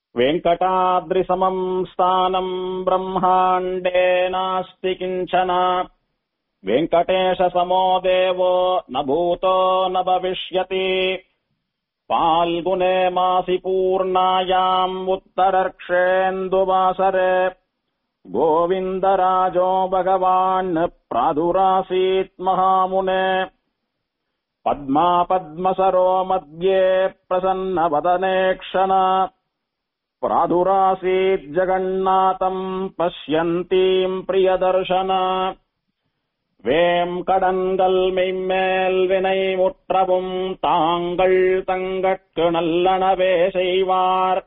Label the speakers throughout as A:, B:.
A: वेङ्कटाद्रिसमम् स्थानम् ब्रह्माण्डे नास्ति किञ्चन वेङ्कटेशसमो देवो न भूतो न भविष्यति फाल्गुने मासि पूर्णायाम् उत्तरर्क्षेन्दुवासरे गोविन्दराजो भगवान् प्रादुरासीत् महामुने पद्मा पद्मसरो मध्ये प्रसन्नवदने क्षण प्रादुरासीत् जगन्नाथम् पश्यन्तीम् प्रियदर्शन வேம் கடன்கள் மெய்மேல் வினை முற்றவும் தாங்கள் தங்கட்கு நல்லனவே செய்வார்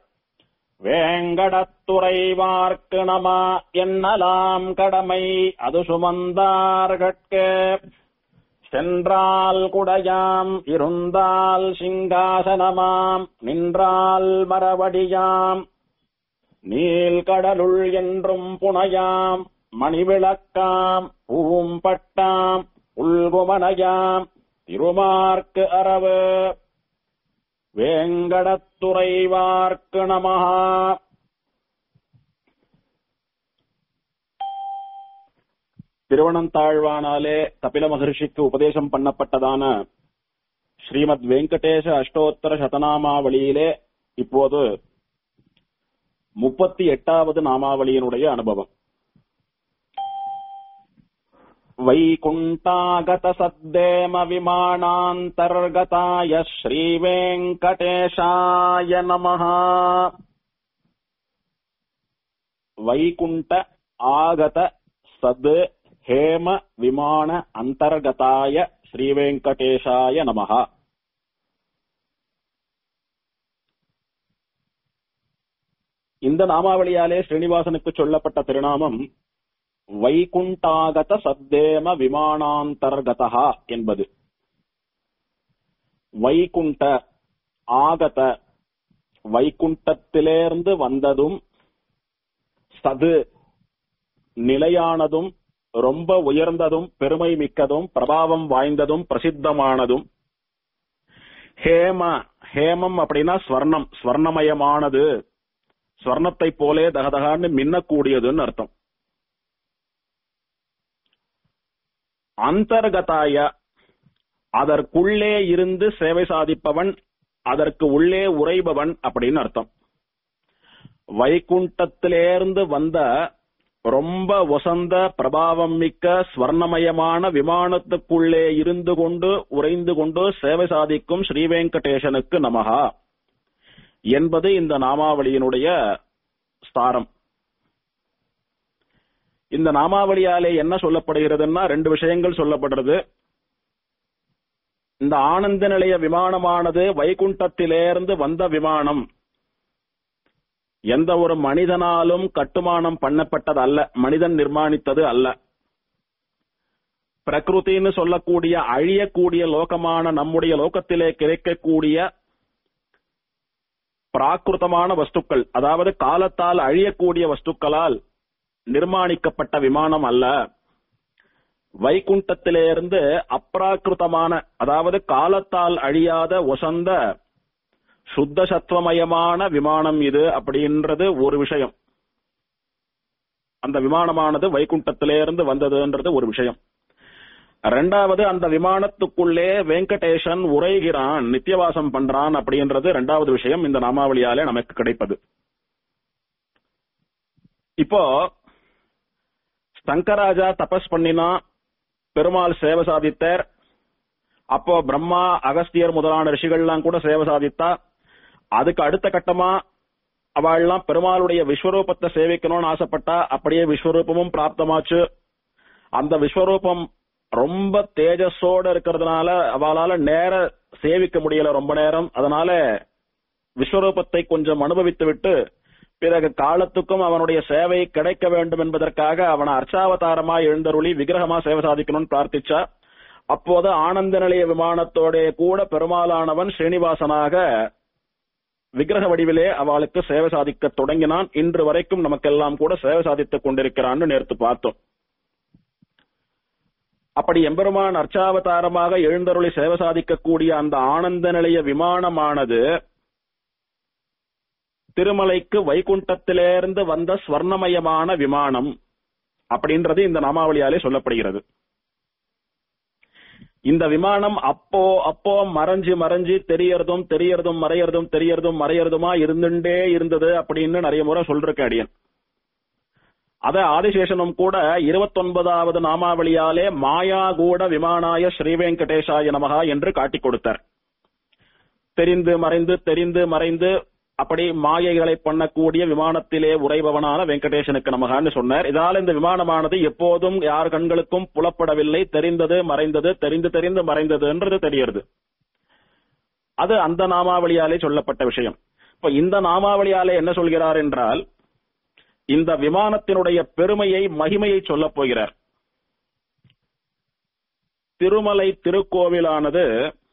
A: வேங்கடத்துறைவார்க்கு நம என்னலாம் கடமை அது சுமந்தார்கட்கே சென்றால் குடையாம் இருந்தால் சிங்காசனமாம் நின்றால் மரவடியாம் நீல்கடலுள் என்றும் புனையாம் மணிவிளக்காம் பூம்பட்டாம் உள்குமனையாம் திருமார்க்கு அரவு வேங்கடத்துறைவார்க்கு நமஹா திருவனந்தாழ்வானாலே கபில மகர்ஷிக்கு உபதேசம் பண்ணப்பட்டதான ஸ்ரீமத் வெங்கடேஷ அஷ்டோத்தர சதநாமாவளியிலே இப்போது முப்பத்தி எட்டாவது நாமாவளியினுடைய அனுபவம் वैकुण्ठागत सद्देम विमानान्तर्गताय श्रीवेङ्कटेशाय नमः वैकुण्ठ आगत सद् हेम विमान अन्तर्गताय श्रीवेङ्कटेशाय नमः இந்த நாமாவளியாலே ஸ்ரீனிவாசனுக்கு சொல்லப்பட்ட திருநாமம் வைகுண்டாகத சத்தேம விமானாந்தர்கதா என்பது வைகுண்ட ஆகத வைகுண்டத்திலேருந்து வந்ததும் சது நிலையானதும் ரொம்ப உயர்ந்ததும் பெருமை மிக்கதும் பிரபாவம் வாய்ந்ததும் பிரசித்தமானதும் ஹேம ஹேமம் அப்படின்னா ஸ்வர்ணம் ஸ்வர்ணமயமானது ஸ்வர்ணத்தை போலே தகதகான்னு மின்னக்கூடியதுன்னு அர்த்தம் அந்தர்கதாய அதற்குள்ளே இருந்து சேவை சாதிப்பவன் அதற்கு உள்ளே உறைபவன் அப்படின்னு அர்த்தம் வைகுண்டத்திலேருந்து வந்த ரொம்ப வசந்த பிரபாவம் மிக்க ஸ்வர்ணமயமான விமானத்துக்குள்ளே இருந்து கொண்டு உறைந்து கொண்டு சேவை சாதிக்கும் ஸ்ரீவெங்கடேசனுக்கு நமகா என்பது இந்த நாமாவளியினுடைய ஸ்தாரம் இந்த நாமாவளியாலே என்ன சொல்லப்படுகிறதுன்னா ரெண்டு விஷயங்கள் சொல்லப்படுறது இந்த ஆனந்த நிலைய விமானமானது வைகுண்டத்திலேருந்து வந்த விமானம் எந்த ஒரு மனிதனாலும் கட்டுமானம் பண்ணப்பட்டது அல்ல மனிதன் நிர்மாணித்தது அல்ல பிரகிருத்தின்னு சொல்லக்கூடிய அழியக்கூடிய லோகமான நம்முடைய லோகத்திலே கிடைக்கக்கூடிய பிராகிருதமான வஸ்துக்கள் அதாவது காலத்தால் அழியக்கூடிய வஸ்துக்களால் நிர்மாணிக்கப்பட்ட விமானம் அல்ல வைகுண்டத்திலிருந்து அப்ராக்கிருத்தமான அதாவது காலத்தால் அழியாத ஒசந்த சுத்த சத்துவமயமான விமானம் இது அப்படின்றது ஒரு விஷயம் அந்த விமானமானது வைகுண்டத்திலிருந்து வந்ததுன்றது ஒரு விஷயம் ரெண்டாவது அந்த விமானத்துக்குள்ளே வெங்கடேசன் உரைகிறான் நித்தியவாசம் பண்றான் அப்படின்றது ரெண்டாவது விஷயம் இந்த நாமாவளியாலே நமக்கு கிடைப்பது இப்போ சங்கராஜா தபஸ் பண்ணினா பெருமாள் சேவை சாதித்தார் அப்போ பிரம்மா அகஸ்தியர் முதலான ரிஷிகள்லாம் கூட சேவை சாதித்தா அதுக்கு அடுத்த கட்டமா அவள்லாம் பெருமாளுடைய விஸ்வரூபத்தை சேவிக்கணும்னு ஆசைப்பட்டா அப்படியே விஸ்வரூபமும் பிராப்தமாச்சு அந்த விஸ்வரூபம் ரொம்ப தேஜஸோட இருக்கிறதுனால அவளால நேர சேவிக்க முடியல ரொம்ப நேரம் அதனால விஸ்வரூபத்தை கொஞ்சம் அனுபவித்து விட்டு பிறகு காலத்துக்கும் அவனுடைய சேவை கிடைக்க வேண்டும் என்பதற்காக அவனை அர்ச்சாவதாரமா எழுந்தருளி விக்கிரகமா சேவை சாதிக்கணும்னு பிரார்த்திச்சா அப்போது ஆனந்த நிலைய விமானத்தோட கூட பெருமாளானவன் ஸ்ரீனிவாசனாக விக்கிரக வடிவிலே அவளுக்கு சேவை சாதிக்க தொடங்கினான் இன்று வரைக்கும் நமக்கெல்லாம் கூட சேவை சாதித்துக் கொண்டிருக்கிறான்னு நேர்த்து பார்த்தோம் அப்படி எம்பெருமான் அர்ச்சாவதாரமாக எழுந்தருளி சேவை சாதிக்கக்கூடிய அந்த ஆனந்த நிலைய விமானமானது திருமலைக்கு வைகுண்டத்திலிருந்து வந்த ஸ்வர்ணமயமான விமானம் அப்படின்றது இந்த நாமாவளியாலே சொல்லப்படுகிறது இந்த விமானம் அப்போ அப்போ மறைஞ்சு மறைஞ்சு தெரியறதும் தெரியறதும் மறையறதும் தெரியறதும் மறையறதுமா இருந்துட்டே இருந்தது அப்படின்னு நிறைய முறை சொல்றேன் அடியன் அத ஆதிசேஷனும் கூட இருபத்தொன்பதாவது நாமாவளியாலே மாயா கூட விமானாய ஸ்ரீ வெங்கடேஷாய நமகா என்று காட்டிக் கொடுத்தார் தெரிந்து மறைந்து தெரிந்து மறைந்து அப்படி மாயைகளை பண்ணக்கூடிய விமானத்திலே உறைபவனான வெங்கடேசனுக்கு நமகான்னு சொன்னார் இதால இந்த விமானமானது எப்போதும் யார் கண்களுக்கும் புலப்படவில்லை தெரிந்தது மறைந்தது தெரிந்து தெரிந்து மறைந்ததுன்றது தெரிகிறது அது அந்த நாமாவளியாலே சொல்லப்பட்ட விஷயம் இப்ப இந்த நாமாவளியாலே என்ன சொல்கிறார் என்றால் இந்த விமானத்தினுடைய பெருமையை மகிமையை சொல்லப் போகிறார் திருமலை திருக்கோவிலானது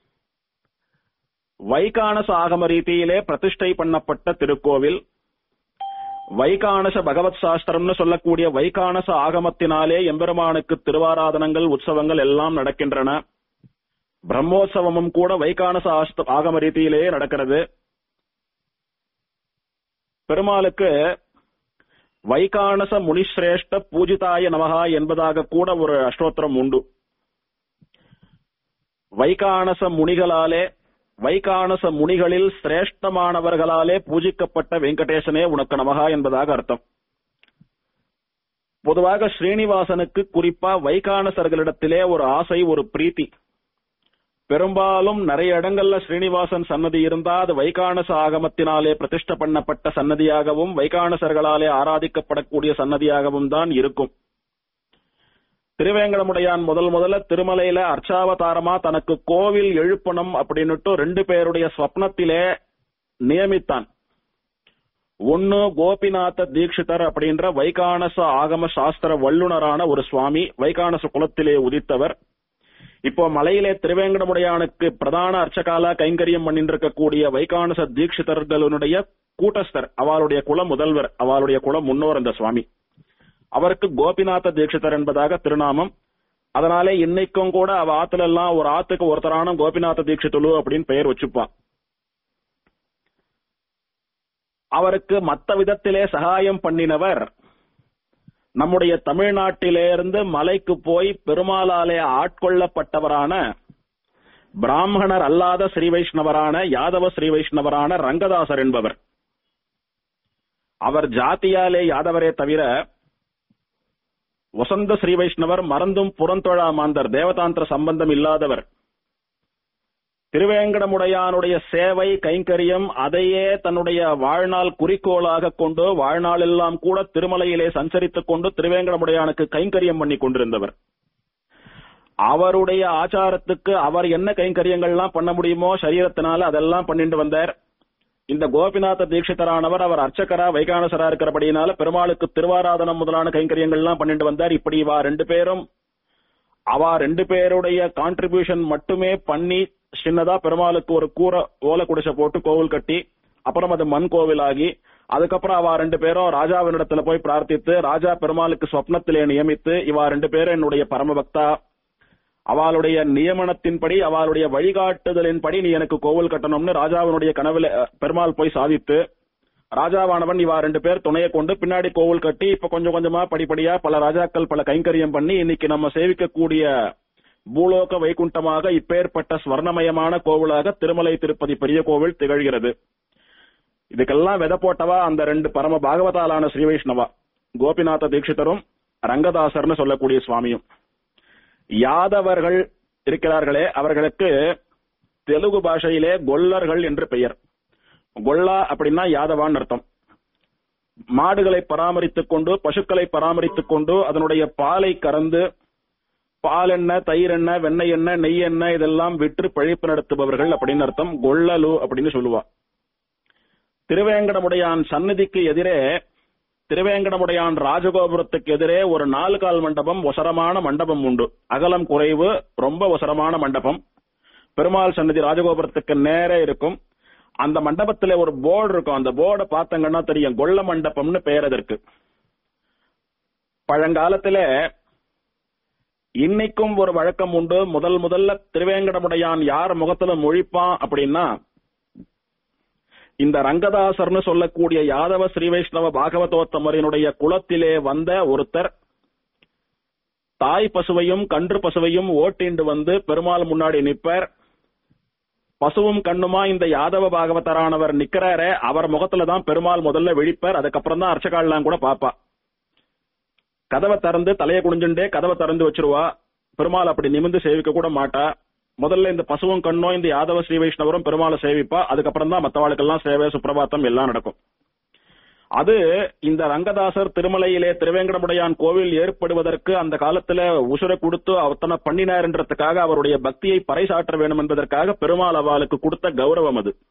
A: வைகானச ஆகம ரீதியிலே பிரதிஷ்டை பண்ணப்பட்ட திருக்கோவில் வைகானச பகவத் சாஸ்திரம்னு சொல்லக்கூடிய வைகானச ஆகமத்தினாலே எம்பெருமானுக்கு திருவாராதனங்கள் உற்சவங்கள் எல்லாம் நடக்கின்றன பிரம்மோற்சவமும் கூட வைகானச ஆஸ்த- ஆகம ரீதியிலே நடக்கிறது பெருமாளுக்கு வைகானச முனிஸ்ரேஷ்ட பூஜிதாய நமகா என்பதாக கூட ஒரு அஷ்டோத்திரம் உண்டு வைகானச முனிகளாலே வைகானச முனிகளில் சிரேஷ்டமானவர்களாலே பூஜிக்கப்பட்ட வெங்கடேசனே உனக்கு நமகா என்பதாக அர்த்தம் பொதுவாக ஸ்ரீனிவாசனுக்கு குறிப்பா வைகானசர்களிடத்திலே ஒரு ஆசை ஒரு பிரீத்தி பெரும்பாலும் நிறைய இடங்கள்ல ஸ்ரீனிவாசன் சன்னதி இருந்தா அது வைகானச ஆகமத்தினாலே பிரதிஷ்ட பண்ணப்பட்ட சன்னதியாகவும் வைகானசர்களாலே ஆராதிக்கப்படக்கூடிய சன்னதியாகவும் தான் இருக்கும் திருவேங்கடமுடையான் முதல் முதல்ல திருமலையில அர்ச்சாவதாரமா தனக்கு கோவில் எழுப்பணும் அப்படின்னுட்டு ரெண்டு பேருடைய ஸ்வப்னத்திலே நியமித்தான் ஒன்னு கோபிநாத தீட்சிதர் அப்படின்ற வைகானச ஆகம சாஸ்திர வல்லுனரான ஒரு சுவாமி வைகானச குலத்திலே உதித்தவர் இப்போ மலையிலே திருவேங்கடமுடையானுக்கு பிரதான அர்ச்சகாலா கைங்கரியம் பண்ணிட்டு இருக்கக்கூடிய வைகானச தீட்சிதர்களுடைய கூட்டஸ்தர் அவளுடைய குல முதல்வர் அவளுடைய குல முன்னோர் அந்த சுவாமி அவருக்கு கோபிநாத தீட்சிதர் என்பதாக திருநாமம் அதனாலே இன்னைக்கும் கூட அவ ஆத்துல எல்லாம் ஒரு ஆத்துக்கு ஒருத்தரான கோபிநாத தீட்சித்துலு அப்படின்னு பெயர் வச்சுப்பான் அவருக்கு மத்த விதத்திலே சகாயம் பண்ணினவர் நம்முடைய தமிழ்நாட்டிலிருந்து மலைக்கு போய் பெருமாளாலே ஆட்கொள்ளப்பட்டவரான பிராமணர் அல்லாத ஸ்ரீ வைஷ்ணவரான யாதவ ஸ்ரீ வைஷ்ணவரான ரங்கதாசர் என்பவர் அவர் ஜாத்தியாலே யாதவரே தவிர வசந்த ஸ்ரீ வைஷ்ணவர் மறந்தும் புறந்தொழா மாந்தர் தேவதாந்திர சம்பந்தம் இல்லாதவர் திருவேங்கடமுடையானுடைய சேவை கைங்கரியம் அதையே தன்னுடைய வாழ்நாள் குறிக்கோளாக கொண்டு வாழ்நாளெல்லாம் கூட திருமலையிலே சஞ்சரித்துக் கொண்டு திருவேங்கடமுடையானுக்கு கைங்கரியம் பண்ணி கொண்டிருந்தவர் அவருடைய ஆச்சாரத்துக்கு அவர் என்ன கைங்கரியங்கள்லாம் பண்ண முடியுமோ சரீரத்தினால அதெல்லாம் பண்ணிட்டு வந்தார் இந்த கோபிநாத தீட்சிதரானவர் அவர் அர்ச்சகரா வைகானசரா இருக்கிறபடியினால பெருமாளுக்கு திருவாராதனம் முதலான கைங்கரியங்கள்லாம் பண்ணிட்டு வந்தார் இப்படி இவா ரெண்டு பேரும் அவ ரெண்டு பேருடைய கான்ட்ரிபியூஷன் மட்டுமே பண்ணி சின்னதா பெருமாளுக்கு ஒரு கூரை ஓலை குடிசை போட்டு கோவில் கட்டி அப்புறம் அது மண் கோவிலாகி அதுக்கப்புறம் அவ ரெண்டு பேரும் ராஜாவினிடத்துல போய் பிரார்த்தித்து ராஜா பெருமாளுக்கு சொப்னத்திலே நியமித்து இவா ரெண்டு பேரும் என்னுடைய பரமபக்தா அவளுடைய நியமனத்தின்படி அவளுடைய வழிகாட்டுதலின்படி நீ எனக்கு கோவில் கட்டணும்னு ராஜாவினுடைய கனவுல அஹ், பெருமாள் போய் சாதித்து ராஜாவானவன் இவா ரெண்டு பேர் துணையை கொண்டு பின்னாடி கோவில் கட்டி இப்ப கொஞ்சம் கொஞ்சமா படிப்படியா பல ராஜாக்கள் பல கைங்கரியம் பண்ணி இன்னைக்கு நம்ம சேவிக்கக்கூடிய பூலோக வைகுண்டமாக இப்பேற்பட்ட ஸ்வர்ணமயமான கோவிலாக திருமலை திருப்பதி பெரிய கோவில் திகழ்கிறது இதுக்கெல்லாம் விதை போட்டவா அந்த ரெண்டு பரம பாகவதாலான ஸ்ரீ வைஷ்ணவா கோபிநாத தீட்சிதரும் ரங்கதாசர்னு சொல்லக்கூடிய சுவாமியும் யாதவர்கள் இருக்கிறார்களே அவர்களுக்கு தெலுங்கு பாஷையிலே கொல்லர்கள் என்று பெயர் கொல்லா அப்படின்னா யாதவான் அர்த்தம் மாடுகளை பராமரித்துக் கொண்டு பசுக்களை பராமரித்துக் கொண்டு அதனுடைய பாலை கறந்து பால் எண்ணெய் தயிர் எண்ணெய் வெண்ணெய் எண்ணெய் நெய் எண்ணெய் இதெல்லாம் விற்று பழிப்பு நடத்துபவர்கள் அப்படின்னு அர்த்தம் கொள்ளலு அப்படின்னு சொல்லுவா திருவேங்கடமுடையான் சந்நிதிக்கு எதிரே திருவேங்கடமுடையான் ராஜகோபுரத்துக்கு எதிரே ஒரு நாலு கால் மண்டபம் ஒசரமான மண்டபம் உண்டு அகலம் குறைவு ரொம்ப ஒசரமான மண்டபம் பெருமாள் சன்னதி ராஜகோபுரத்துக்கு நேரே இருக்கும் அந்த மண்டபத்துல ஒரு போர்டு இருக்கும் அந்த போர்டை பார்த்தங்கன்னா தெரியும் கொள்ள மண்டபம்னு பெயர் அதற்கு பழங்காலத்துல இன்னைக்கும் ஒரு வழக்கம் உண்டு முதல் முதல்ல திருவேங்கடமுடையான் யார் முகத்துல முழிப்பான் அப்படின்னா இந்த ரங்கதாசர்னு சொல்லக்கூடிய யாதவ ஸ்ரீ வைஷ்ணவ பாகவதோத்தமரினுடைய குலத்திலே வந்த ஒருத்தர் தாய் பசுவையும் கன்று பசுவையும் ஓட்டிண்டு வந்து பெருமாள் முன்னாடி நிப்பர் பசுவும் கண்ணுமா இந்த யாதவ பாகவதரானவர் நிக்கிறாரே அவர் முகத்துல தான் பெருமாள் முதல்ல விழிப்பர் அதுக்கப்புறம் தான் அர்ச்சகால்லாம் கூட பாப்பா கதவை திறந்து தலையை குடிஞ்சுட்டே கதவை திறந்து வச்சிருவா பெருமாள் அப்படி நிமிந்து சேவிக்க கூட மாட்டா முதல்ல இந்த பசுவும் கண்ணும் இந்த யாதவ ஸ்ரீ வைஷ்ணவரும் பெருமாளை சேவிப்பா அதுக்கப்புறம் தான் மத்தவாளுக்கெல்லாம் சேவை சுப்பிரபாத்தம் எல்லாம் நடக்கும் அது இந்த ரங்கதாசர் திருமலையிலே திருவேங்கடமுடையான் கோவில் ஏற்படுவதற்கு அந்த காலத்துல உசுர கொடுத்து அத்தனை பண்ணினார்ன்றதுக்காக அவருடைய பக்தியை பறைசாற்ற வேண்டும் என்பதற்காக பெருமாள் அவளுக்கு கொடுத்த கௌரவம் அது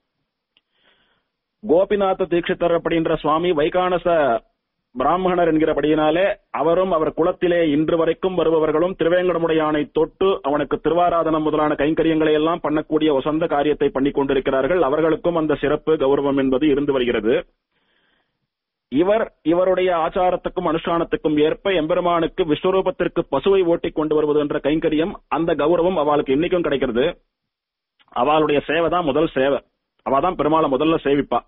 A: கோபிநாத தீட்சிதர் அப்படின்ற சுவாமி வைகானச பிராமணர் என்கிறபடியினாலே அவரும் அவர் குலத்திலே இன்று வரைக்கும் வருபவர்களும் திருவேங்கடமுடையானை தொட்டு அவனுக்கு திருவாராதனம் முதலான கைங்கரியங்களை எல்லாம் பண்ணக்கூடிய வசந்த காரியத்தை பண்ணி கொண்டிருக்கிறார்கள் அவர்களுக்கும் அந்த சிறப்பு கௌரவம் என்பது இருந்து வருகிறது இவர் இவருடைய ஆச்சாரத்துக்கும் அனுஷ்டானத்துக்கும் ஏற்ப எம்பெருமானுக்கு விஸ்வரூபத்திற்கு பசுவை ஓட்டி கொண்டு வருவது என்ற கைங்கரியம் அந்த கௌரவம் அவளுக்கு இன்னைக்கும் கிடைக்கிறது அவளுடைய சேவை தான் முதல் சேவை அவ தான் பெருமாளை முதல்ல சேவிப்பா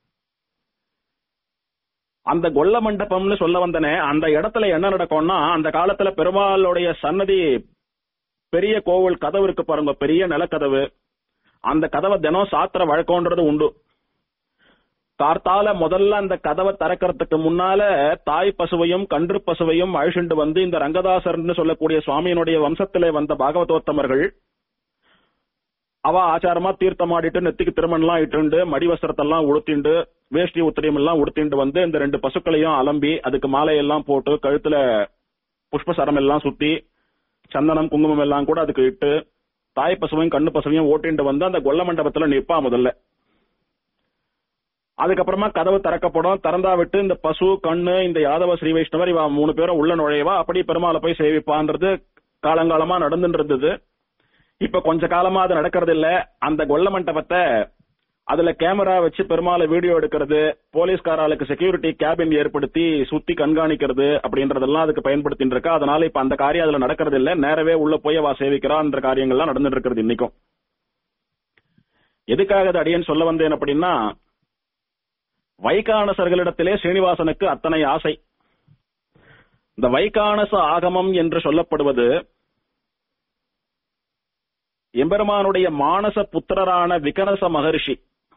A: அந்த கொல்ல மண்டபம்னு சொல்ல வந்தனே அந்த இடத்துல என்ன நடக்கும்னா அந்த காலத்துல பெருமாளுடைய சன்னதி பெரிய கோவில் கதவு இருக்கு பாருங்க பெரிய நிலக்கதவு அந்த கதவை தினம் சாத்திர வழக்கம்ன்றது உண்டு கார்த்தால முதல்ல அந்த கதவை திறக்கிறதுக்கு முன்னால தாய் பசுவையும் கன்று பசுவையும் அழிச்சுண்டு வந்து இந்த ரங்கதாசர்னு சொல்லக்கூடிய சுவாமியினுடைய வம்சத்திலே வந்த பாகவதோத்தமர்கள் அவ ஆச்சாரமா தீர்த்தமாடிட்டு நெத்திக்கு திருமணம்லாம் இட்டுண்டு மடி வஸ்திரத்தெல்லாம் உடுத்திண்டு வேஷ்டி உத்திரியம் எல்லாம் உடுத்திண்டு வந்து இந்த ரெண்டு பசுக்களையும் அலம்பி அதுக்கு மாலையெல்லாம் போட்டு கழுத்துல புஷ்பசரம் எல்லாம் சுத்தி சந்தனம் குங்குமம் எல்லாம் கூட அதுக்கு இட்டு தாய் பசுவையும் கண்ணு பசுவையும் ஓட்டிண்டு வந்து அந்த கொல்ல மண்டபத்துல நிப்பா முதல்ல அதுக்கப்புறமா கதவு திறக்கப்படும் திறந்தா விட்டு இந்த பசு கண்ணு இந்த யாதவ ஸ்ரீ வைஷ்ணவர் இவ மூணு பேரும் உள்ள நுழைவா அப்படி பெருமாளை போய் சேவிப்பான்றது காலங்காலமா நடந்துட்டு இருந்தது இப்ப கொஞ்ச காலமா அது நடக்கிறது இல்ல அந்த கொல்ல மண்டபத்தை அதுல கேமரா வச்சு பெருமாளை வீடியோ எடுக்கிறது போலீஸ்காராளுக்கு செக்யூரிட்டி கேபின் ஏற்படுத்தி சுத்தி கண்காணிக்கிறது அப்படின்றதெல்லாம் அதுக்கு பயன்படுத்திட்டு இருக்கா அதனால இப்ப அந்த காரியம் அதுல நடக்கிறது இல்ல நேரவே உள்ள போய் அவ சேவிக்கிறான்ற காரியங்கள்லாம் நடந்துட்டு இருக்கிறது இன்னைக்கும் எதுக்காக அது அடியேன்னு சொல்ல வந்தேன் அப்படின்னா வைகானசர்களிடத்திலே ஸ்ரீனிவாசனுக்கு அத்தனை ஆசை இந்த வைகானச ஆகமம் என்று சொல்லப்படுவது எம்பெருமானுடைய மானச புத்திரரான விகனச மகரிஷி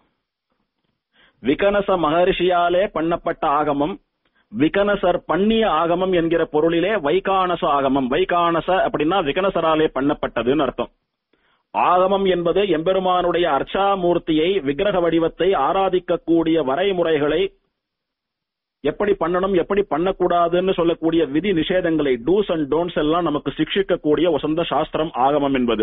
A: விகனச மகரிஷியாலே பண்ணப்பட்ட ஆகமம் விகனசர் பண்ணிய ஆகமம் என்கிற பொருளிலே வைகானச ஆகமம் வைகானச அப்படின்னா விகனசராலே பண்ணப்பட்டதுன்னு அர்த்தம் ஆகமம் என்பது எம்பெருமானுடைய அர்ச்சாமூர்த்தியை விக்கிரக வடிவத்தை ஆராதிக்கக்கூடிய வரைமுறைகளை எப்படி பண்ணணும் எப்படி பண்ணக்கூடாதுன்னு சொல்லக்கூடிய விதி நிஷேதங்களை டூஸ் அண்ட் டோன்ட்ஸ் எல்லாம் நமக்கு சிக்ஷிக்கக்கூடிய வசந்த சாஸ்திரம் ஆகமம் என்பது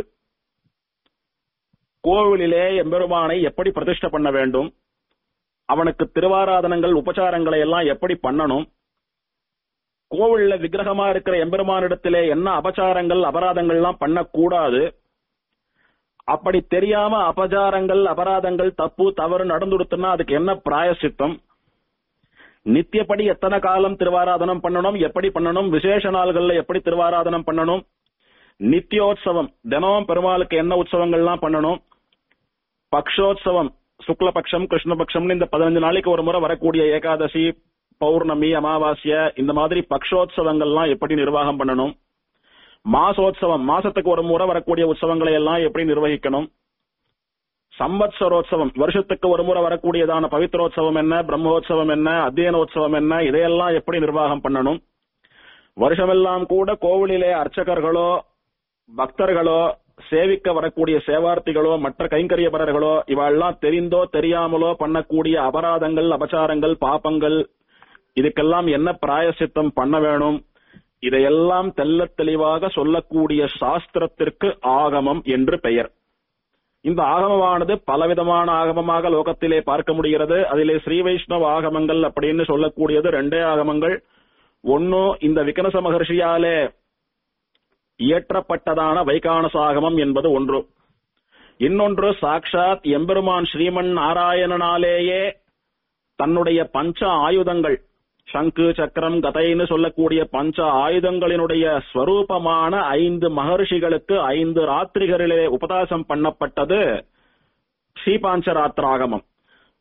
A: கோவிலிலே எம்பெருமானை எப்படி பிரதிஷ்டை பண்ண வேண்டும் அவனுக்கு திருவாராதனங்கள் உபச்சாரங்களை எல்லாம் எப்படி பண்ணணும் கோவில்ல விக்கிரகமா இருக்கிற எம்பெருமானிடத்திலே என்ன அபச்சாரங்கள் அபராதங்கள்லாம் பண்ணக்கூடாது அப்படி தெரியாம அபச்சாரங்கள் அபராதங்கள் தப்பு தவறு நடந்துடுத்துனா அதுக்கு என்ன பிராயசித்தம் நித்தியப்படி எத்தனை காலம் திருவாராதனம் பண்ணணும் எப்படி பண்ணணும் விசேஷ நாள்கள்ல எப்படி திருவாராதனம் பண்ணணும் நித்தியோத்சவம் தினமும் பெருமாளுக்கு என்ன உற்சவங்கள்லாம் பண்ணணும் பக்ஷோத்சவம் சுக்லபக்ஷம் கிருஷ்ணபக்ஷம்னு இந்த பதினஞ்சு நாளைக்கு ஒரு முறை வரக்கூடிய ஏகாதசி பௌர்ணமி அமாவாஸ்ய இந்த மாதிரி பக்ஷோத்சவங்கள்லாம் எப்படி நிர்வாகம் பண்ணணும் மாசோத்சவம் மாசத்துக்கு ஒரு முறை வரக்கூடிய உற்சவங்களை எல்லாம் எப்படி நிர்வகிக்கணும் சம்பத்சரோத்சவம் வருஷத்துக்கு ஒரு முறை வரக்கூடியதான பவித்ரோத்சவம் என்ன பிரம்மோத்சவம் என்ன அத்தியனோத்சவம் என்ன இதையெல்லாம் எப்படி நிர்வாகம் பண்ணணும் வருஷமெல்லாம் கூட கோவிலிலே அர்ச்சகர்களோ பக்தர்களோ சேவிக்க வரக்கூடிய சேவார்த்திகளோ மற்ற கைங்கரியபரர்களோ இவெல்லாம் தெரிந்தோ தெரியாமலோ பண்ணக்கூடிய அபராதங்கள் அபச்சாரங்கள் பாப்பங்கள் இதுக்கெல்லாம் என்ன பிராயசித்தம் பண்ண வேணும் இதையெல்லாம் தெள்ளத் தெளிவாக சொல்லக்கூடிய சாஸ்திரத்திற்கு ஆகமம் என்று பெயர் இந்த ஆகமமானது பலவிதமான ஆகமமாக லோகத்திலே பார்க்க முடிகிறது அதிலே ஸ்ரீ வைஷ்ணவ ஆகமங்கள் அப்படின்னு சொல்லக்கூடியது ரெண்டே ஆகமங்கள் ஒன்னு இந்த விகனச மகர்ஷியாலே இயற்றப்பட்டதான வைகானசாகமம் என்பது ஒன்று இன்னொன்று சாக்ஷாத் எம்பெருமான் ஸ்ரீமன் நாராயணனாலேயே தன்னுடைய பஞ்ச ஆயுதங்கள் சங்கு சக்கரம் கதைன்னு சொல்லக்கூடிய பஞ்ச ஆயுதங்களினுடைய ஸ்வரூபமான ஐந்து மகர்ஷிகளுக்கு ஐந்து ராத்திரிகளிலே உபதாசம் பண்ணப்பட்டது ஸ்ரீபாஞ்சராத்திராகமம்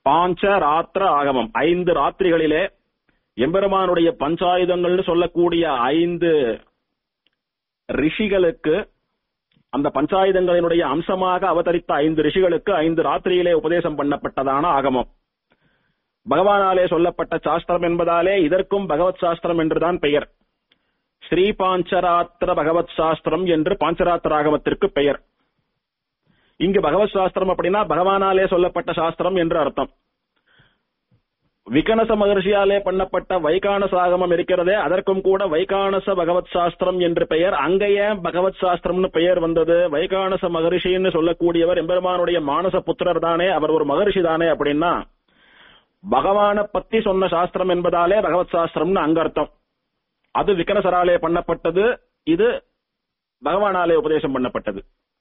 A: பாஞ்ச ராத்திர ஆகமம் ஐந்து ராத்திரிகளிலே எம்பெருமானுடைய பஞ்சாயுதங்கள்னு சொல்லக்கூடிய ஐந்து ரிஷிகளுக்கு அந்த பஞ்சாயுதங்களினுடைய அம்சமாக அவதரித்த ஐந்து ரிஷிகளுக்கு ஐந்து ராத்திரியிலே உபதேசம் பண்ணப்பட்டதான ஆகமம் பகவானாலே சொல்லப்பட்ட சாஸ்திரம் என்பதாலே இதற்கும் பகவத் சாஸ்திரம் என்றுதான் பெயர் ஸ்ரீ பாஞ்சராத்திர பகவத் சாஸ்திரம் என்று பாஞ்சராத்திர ஆகமத்திற்கு பெயர் இங்கு பகவத் சாஸ்திரம் அப்படின்னா பகவானாலே சொல்லப்பட்ட சாஸ்திரம் என்று அர்த்தம் விகனச மகர்ஷியாலே பண்ணப்பட்ட வைகானச ஆகமம் இருக்கிறதே அதற்கும் கூட வைகானச பகவத் சாஸ்திரம் என்று பெயர் அங்கேயே பகவத் சாஸ்திரம்னு பெயர் வந்தது வைகானச மகரிஷின்னு சொல்லக்கூடியவர் எம்பெருமானுடைய மானச புத்திரர் தானே அவர் ஒரு மகரிஷி தானே அப்படின்னா பகவானை பத்தி சொன்ன சாஸ்திரம் என்பதாலே பகவத் சாஸ்திரம்னு அங்க அர்த்தம் அது விகனசராலே பண்ணப்பட்டது இது பகவானாலே உபதேசம் பண்ணப்பட்டது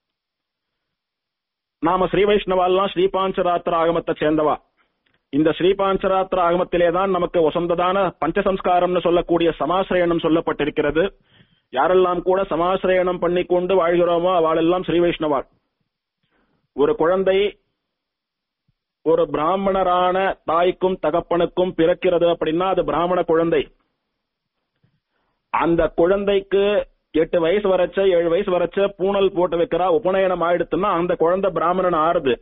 A: நாம ஸ்ரீ வைஷ்ணவாலாம் ஸ்ரீபாஞ்சராத்திர ஆகமத்தை சேர்ந்தவா இந்த ஸ்ரீபாஞ்சராத்திர ஆகமத்திலே தான் நமக்கு வசந்ததான பஞ்சசம்ஸ்காரம்னு சொல்லக்கூடிய சமாசிரயணம் சொல்லப்பட்டிருக்கிறது யாரெல்லாம் கூட சமாசிரயணம் பண்ணிக்கொண்டு வாழ்கிறோமோ அவளெல்லாம் ஸ்ரீ வைஷ்ணவாள் ஒரு குழந்தை ஒரு பிராமணரான தாய்க்கும் தகப்பனுக்கும் பிறக்கிறது அப்படின்னா அது பிராமண குழந்தை அந்த குழந்தைக்கு எட்டு வயசு வரைச்ச ஏழு வயசு வரைச்ச பூணல் போட்டு வைக்கிறா உபநயனம் ஆயிடுத்துன்னா அந்த குழந்தை பிராமணன் ஆறுது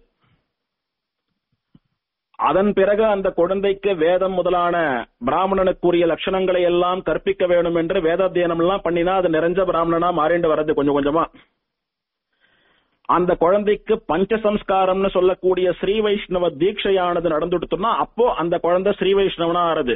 A: அதன் பிறகு அந்த குழந்தைக்கு வேதம் முதலான பிராமணனுக்குரிய லட்சணங்களை எல்லாம் கற்பிக்க வேண்டும் என்று வேதாத்தியனம் எல்லாம் பண்ணினா அது நிறைஞ்ச பிராமணனா மாறிண்டு வர்றது கொஞ்சம் கொஞ்சமா அந்த குழந்தைக்கு பஞ்சசம்ஸ்காரம்னு சொல்லக்கூடிய ஸ்ரீ வைஷ்ணவ தீட்சையானது நடந்துடுத்துன்னா அப்போ அந்த குழந்தை ஸ்ரீ வைஷ்ணவனா ஆறுது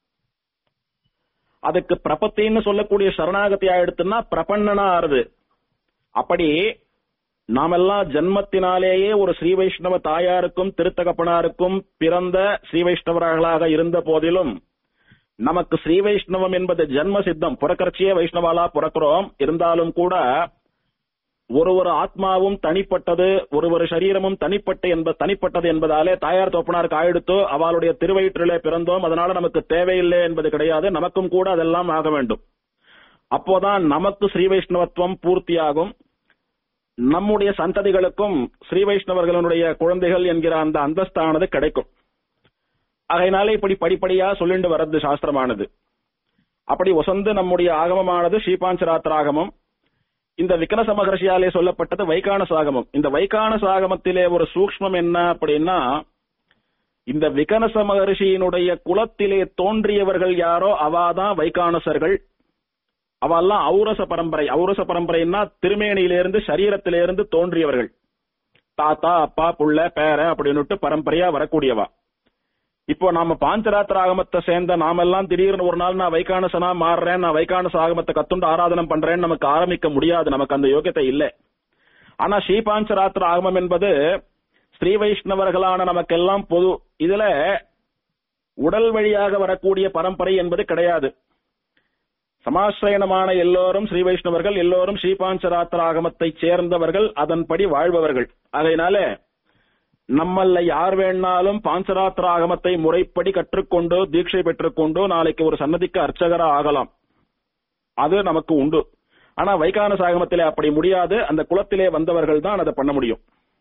A: அதுக்கு பிரபத்தின்னு சொல்லக்கூடிய சரணாகதி ஆயிடுத்துன்னா பிரபன்னனா ஆறுது அப்படி நாமெல்லாம் ஜன்மத்தினாலேயே ஒரு ஸ்ரீ வைஷ்ணவ தாயாருக்கும் திருத்தகப்பனாருக்கும் பிறந்த ஸ்ரீ வைஷ்ணவர்களாக இருந்த போதிலும் நமக்கு ஸ்ரீ வைஷ்ணவம் என்பது ஜன்ம சித்தம் புறக்கட்சியே வைஷ்ணவாலா பிறக்கிறோம் இருந்தாலும் கூட ஒரு ஒரு ஆத்மாவும் தனிப்பட்டது ஒரு ஒரு சரீரமும் தனிப்பட்டு என்ப தனிப்பட்டது என்பதாலே தாயார் தோப்பனாருக்கு ஆயிடுத்தோ அவளுடைய திருவயிற்றிலே பிறந்தோம் அதனால நமக்கு தேவையில்லை என்பது கிடையாது நமக்கும் கூட அதெல்லாம் ஆக வேண்டும் அப்போதான் நமக்கு ஸ்ரீ வைஷ்ணவத்துவம் பூர்த்தியாகும் நம்முடைய சந்ததிகளுக்கும் ஸ்ரீ வைஷ்ணவர்களுடைய குழந்தைகள் என்கிற அந்த அந்தஸ்தானது கிடைக்கும் ஆகையினாலே இப்படி படிப்படியா சொல்லிண்டு வர்றது சாஸ்திரமானது அப்படி வசந்து நம்முடைய ஆகமமானது ஸ்ரீபாஞ்சராத்திர ஆகமம் இந்த விக்கனச மகர்ஷியாலே சொல்லப்பட்டது வைகான சாகமம் இந்த வைகான சாகமத்திலே ஒரு சூக்ஷ்மம் என்ன அப்படின்னா இந்த விகனச மகர்ஷியினுடைய குலத்திலே தோன்றியவர்கள் யாரோ அவாதான் வைகானசர்கள் அவெல்லாம் ஔரச பரம்பரை ஔரச பரம்பரைன்னா திருமேனியிலிருந்து சரீரத்திலிருந்து தோன்றியவர்கள் தாத்தா அப்பா புள்ள பேர அப்படின்னுட்டு பரம்பரையா வரக்கூடியவா இப்போ நாம பாஞ்சராத்திர ஆகமத்தை சேர்ந்த நாமெல்லாம் திடீர்னு ஒரு நாள் நான் வைகானசனா மாறுறேன் நான் வைகானச ஆகமத்தை கத்துண்டு ஆராதனம் பண்றேன்னு நமக்கு ஆரம்பிக்க முடியாது நமக்கு அந்த யோகியத்தை இல்லை ஆனா ஸ்ரீபாஞ்சராத்திர ஆகமம் என்பது ஸ்ரீ வைஷ்ணவர்களான நமக்கெல்லாம் பொது இதுல உடல் வழியாக வரக்கூடிய பரம்பரை என்பது கிடையாது சமாசிரயணமான எல்லோரும் ஸ்ரீ வைஷ்ணவர்கள் எல்லோரும் ஸ்ரீபாஞ்சராத்திர ஆகமத்தை சேர்ந்தவர்கள் அதன்படி வாழ்பவர்கள் அதனால நம்மள யார் வேணாலும் பாஞ்சராத்திர ஆகமத்தை முறைப்படி கற்றுக்கொண்டு தீட்சை பெற்றுக்கொண்டு நாளைக்கு ஒரு சன்னதிக்கு அர்ச்சகரா ஆகலாம் அது நமக்கு உண்டு ஆனா வைகான சாகமத்திலே அப்படி முடியாது அந்த குலத்திலே வந்தவர்கள் தான் அதை பண்ண முடியும்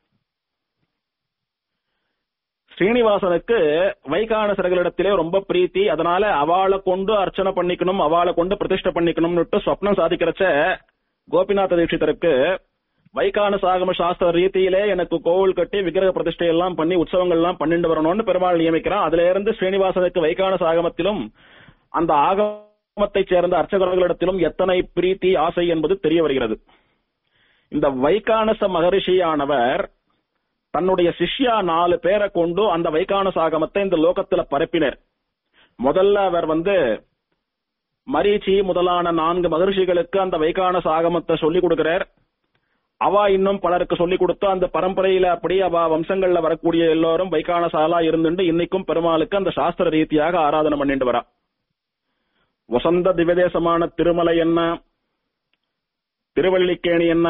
A: ஸ்ரீனிவாசனுக்கு வைகானசர்களிடத்திலே ரொம்ப பிரீத்தி அதனால அவளை கொண்டு அர்ச்சனை பண்ணிக்கணும் அவளை கொண்டு பிரதிஷ்டை பண்ணிக்கணும்னுட்டு சொப்னம் சாதிக்கிறச்ச கோபிநாத தீட்சிதருக்கு வைகான சாகம சாஸ்திர ரீதியிலே எனக்கு கோவில் கட்டி விக்கிரக பிரதிஷ்டை எல்லாம் பண்ணி உற்சவங்கள் எல்லாம் பண்ணிட்டு வரணும்னு பெருமாள் நியமிக்கிறான் அதுல இருந்து ஸ்ரீனிவாசனுக்கு வைகான சாகமத்திலும் அந்த ஆகமத்தை சேர்ந்த அர்ச்சகர்களிடத்திலும் எத்தனை பிரீத்தி ஆசை என்பது தெரிய வருகிறது இந்த வைகானச மகரிஷியானவர் தன்னுடைய சிஷ்யா நாலு பேரை கொண்டு அந்த வைகான சாகமத்தை இந்த லோகத்துல பரப்பினர் முதல்ல அவர் வந்து மரீச்சி முதலான நான்கு மகர்ஷிகளுக்கு அந்த வைகான சாகமத்தை சொல்லிக் கொடுக்கிறார் அவ இன்னும் பலருக்கு சொல்லிக் கொடுத்து அந்த பரம்பரையில அப்படி அவ வம்சங்கள்ல வரக்கூடிய எல்லோரும் வைகான சாலா இருந்துட்டு இன்னைக்கும் பெருமாளுக்கு அந்த சாஸ்திர ரீதியாக ஆராதனை பண்ணிட்டு வரா வசந்த திவதேசமான திருமலை என்ன திருவள்ளிக்கேணி என்ன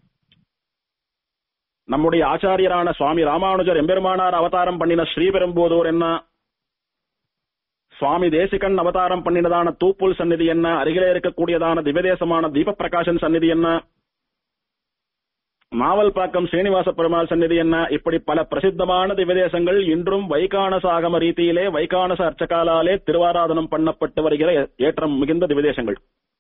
A: நம்முடைய ஆச்சாரியரான சுவாமி ராமானுஜர் எம்பெருமானார் அவதாரம் பண்ணின ஸ்ரீபெரும்போதூர் என்ன சுவாமி தேசிகன் அவதாரம் பண்ணினதான தூப்புல் சந்நிதி என்ன அருகிலே இருக்கக்கூடியதான திவதேசமான தீபப்பிரகாசன் சந்நிதி என்ன நாவல்பாக்கம் சீனிவாச பெருமாள் சந்நிதி என்ன இப்படி பல பிரசித்தமான திவ்யதேசங்கள் இன்றும் வைகானச ஆகம ரீதியிலே வைகானச அர்ச்சகாலாலே திருவாராதனம் பண்ணப்பட்டு வருகிற ஏற்றம் மிகுந்த திவ்யதேசங்கள்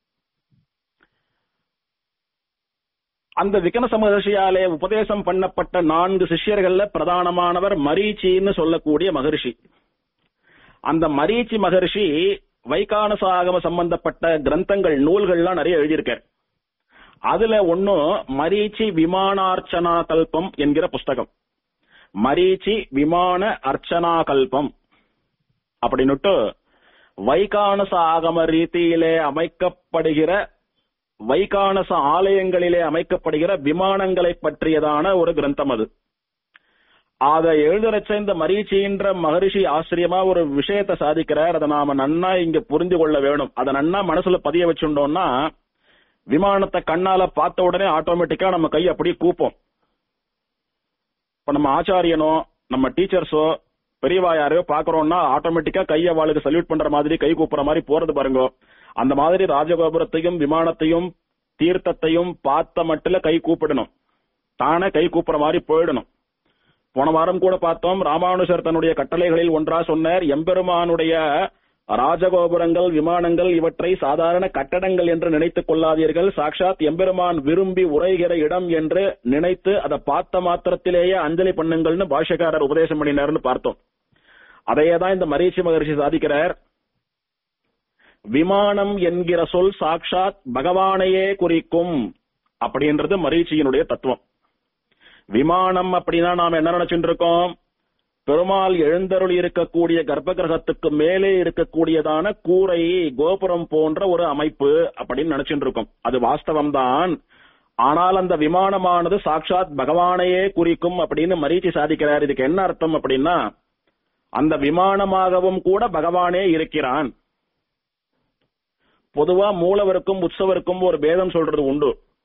A: அந்த விகனச மகர்ஷியாலே உபதேசம் பண்ணப்பட்ட நான்கு சிஷ்யர்கள்ல பிரதானமானவர் மரீச்சின்னு சொல்லக்கூடிய மகர்ஷி அந்த மரீச்சி மகர்ஷி வைகானச ஆகம சம்பந்தப்பட்ட கிரந்தங்கள் நூல்கள்லாம் நிறைய எழுதியிருக்கார் அதுல ஒன்னும் மரீச்சி விமானார்ச்சனா கல்பம் என்கிற புஸ்தகம் மரீச்சி விமான அர்ச்சனா கல்பம் அப்படின்னுட்டு வைகானச ஆகம ரீதியிலே அமைக்கப்படுகிற வைகானச ஆலயங்களிலே அமைக்கப்படுகிற விமானங்களை பற்றியதான ஒரு கிரந்தம் அது அதை எழுதறச்ச இந்த மரீச்சின்ற மகரிஷி ஆச்சரியமா ஒரு விஷயத்தை சாதிக்கிறார் அதை நாம நன்னா இங்க புரிந்து கொள்ள வேணும் அதை நன்னா மனசுல பதிய வச்சுட்டோம்னா விமானத்தை கண்ணால பார்த்த உடனே ஆட்டோமேட்டிக்கா நம்ம கை அப்படியே கூப்போம் இப்ப நம்ம ஆச்சாரியனோ நம்ம டீச்சர்ஸோ பெரியவா யாரையோ பாக்குறோம்னா ஆட்டோமேட்டிக்கா கைய வாளுக்கு சல்யூட் பண்ற மாதிரி கை கூப்புற மாதிரி போறது பாருங்க அந்த மாதிரி ராஜகோபுரத்தையும் விமானத்தையும் தீர்த்தத்தையும் பார்த்த மட்டும் கை கூப்பிடணும் தானே கை கூப்புற மாதிரி போயிடணும் போன வாரம் கூட பார்த்தோம் ராமானுஜர் தன்னுடைய கட்டளைகளில் ஒன்றா சொன்னார் எம்பெருமானுடைய ராஜகோபுரங்கள் விமானங்கள் இவற்றை சாதாரண கட்டடங்கள் என்று நினைத்துக் கொள்ளாதீர்கள் சாட்சாத் எம்பெருமான் விரும்பி உரைகிற இடம் என்று நினைத்து அதை பார்த்த மாத்திரத்திலேயே அஞ்சலி பண்ணுங்கள்னு பாஷ்யக்காரர் உபதேசம் பண்ணினார்னு பார்த்தோம் அதையே தான் இந்த மரீச்சி மகர்ஷி சாதிக்கிறார் விமானம் என்கிற சொல் சாட்சாத் பகவானையே குறிக்கும் அப்படின்றது மரீச்சியினுடைய தத்துவம் விமானம் அப்படின்னா நாம என்ன நினைச்சுட்டு இருக்கோம் பெருமாள் எழுந்தருள் இருக்கக்கூடிய கர்ப்ப கிரகத்துக்கு மேலே இருக்கக்கூடியதான கூரை கோபுரம் போன்ற ஒரு அமைப்பு அப்படின்னு நினைச்சுட்டு இருக்கோம் அது வாஸ்தவம் தான் ஆனால் அந்த விமானமானது சாட்சாத் பகவானையே குறிக்கும் அப்படின்னு மரீச்சி சாதிக்கிறார் இதுக்கு என்ன அர்த்தம் அப்படின்னா அந்த விமானமாகவும் கூட பகவானே இருக்கிறான் பொதுவா மூலவருக்கும் உற்சவருக்கும் ஒரு பேதம் சொல்றது உண்டு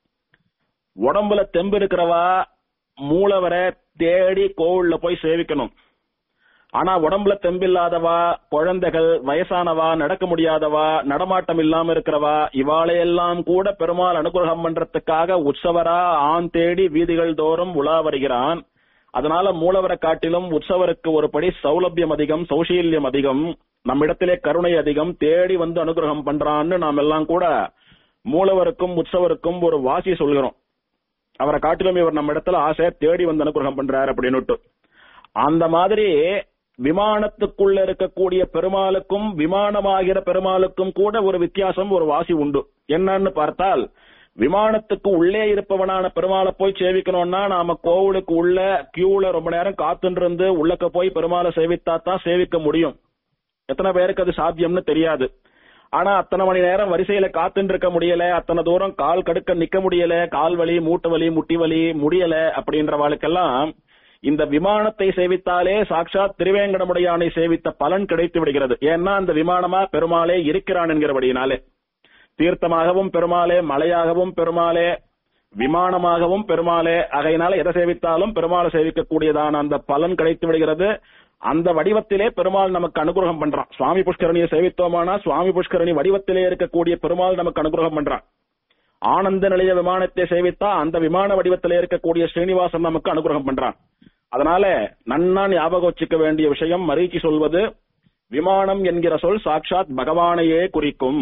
A: உடம்புல தெம்பு இருக்கிறவா மூலவரை தேடி கோவில்ல போய் சேவிக்கணும் ஆனா உடம்புல தெம்பில்லாதவா குழந்தைகள் வயசானவா நடக்க முடியாதவா நடமாட்டம் இல்லாம இருக்கிறவா இவாளையெல்லாம் கூட பெருமாள் அனுகிரகம் பண்றதுக்காக உற்சவரா ஆண் தேடி வீதிகள் தோறும் உலா வருகிறான் அதனால மூலவரை காட்டிலும் உற்சவருக்கு ஒரு படி சௌலபியம் அதிகம் சௌசீல்யம் அதிகம் நம்மிடத்திலே கருணை அதிகம் தேடி வந்து அனுகிரகம் பண்றான்னு நாம் எல்லாம் கூட மூலவருக்கும் உற்சவருக்கும் ஒரு வாசி சொல்கிறோம் அவரை காட்டிலும் இவர் நம்ம இடத்துல ஆசை தேடி வந்து அனுகிரகம் பண்றாரு அப்படின்னுட்டு அந்த மாதிரி விமானத்துக்குள்ள இருக்கக்கூடிய பெருமாளுக்கும் விமானமாகிற பெருமாளுக்கும் கூட ஒரு வித்தியாசம் ஒரு வாசி உண்டு என்னன்னு பார்த்தால் விமானத்துக்கு உள்ளே இருப்பவனான பெருமாளை போய் சேவிக்கணும்னா நாம கோவிலுக்கு உள்ள கியூல ரொம்ப நேரம் காத்துட்டு இருந்து உள்ளக்க போய் பெருமாளை சேவித்தா தான் சேவிக்க முடியும் எத்தனை பேருக்கு அது சாத்தியம்னு தெரியாது ஆனா அத்தனை மணி நேரம் வரிசையில காத்துட்டு இருக்க முடியல அத்தனை தூரம் கால் கடுக்க நிக்க முடியல கால் வலி மூட்டு வலி முட்டி வலி முடியல அப்படின்றவாளுக்கெல்லாம் இந்த விமானத்தை சேவித்தாலே சாட்சாத் திருவேங்கடமுடையானை சேவித்த பலன் கிடைத்து விடுகிறது ஏன்னா அந்த விமானமா பெருமாளே இருக்கிறான் என்கிறபடியினாலே தீர்த்தமாகவும் பெருமாளே மலையாகவும் பெருமாளே விமானமாகவும் பெருமாளே ஆகையினால எதை சேவித்தாலும் பெருமாளை சேவிக்கக்கூடியதான அந்த பலன் கிடைத்து விடுகிறது அந்த வடிவத்திலே பெருமாள் நமக்கு அனுகிரகம் பண்றான் சுவாமி புஷ்கரணியை சேவித்தோமானா சுவாமி புஷ்கரணி வடிவத்திலே இருக்கக்கூடிய பெருமாள் நமக்கு அனுகிரகம் பண்றான் ஆனந்த நிலைய விமானத்தை சேவித்தா அந்த விமான வடிவத்திலே இருக்கக்கூடிய ஸ்ரீனிவாசன் நமக்கு அனுகிரகம் பண்றான் அதனால நன்னா ஞாபகம் வச்சுக்க வேண்டிய விஷயம் மரீச்சி சொல்வது விமானம் என்கிற சொல் சாட்சாத் பகவானையே குறிக்கும்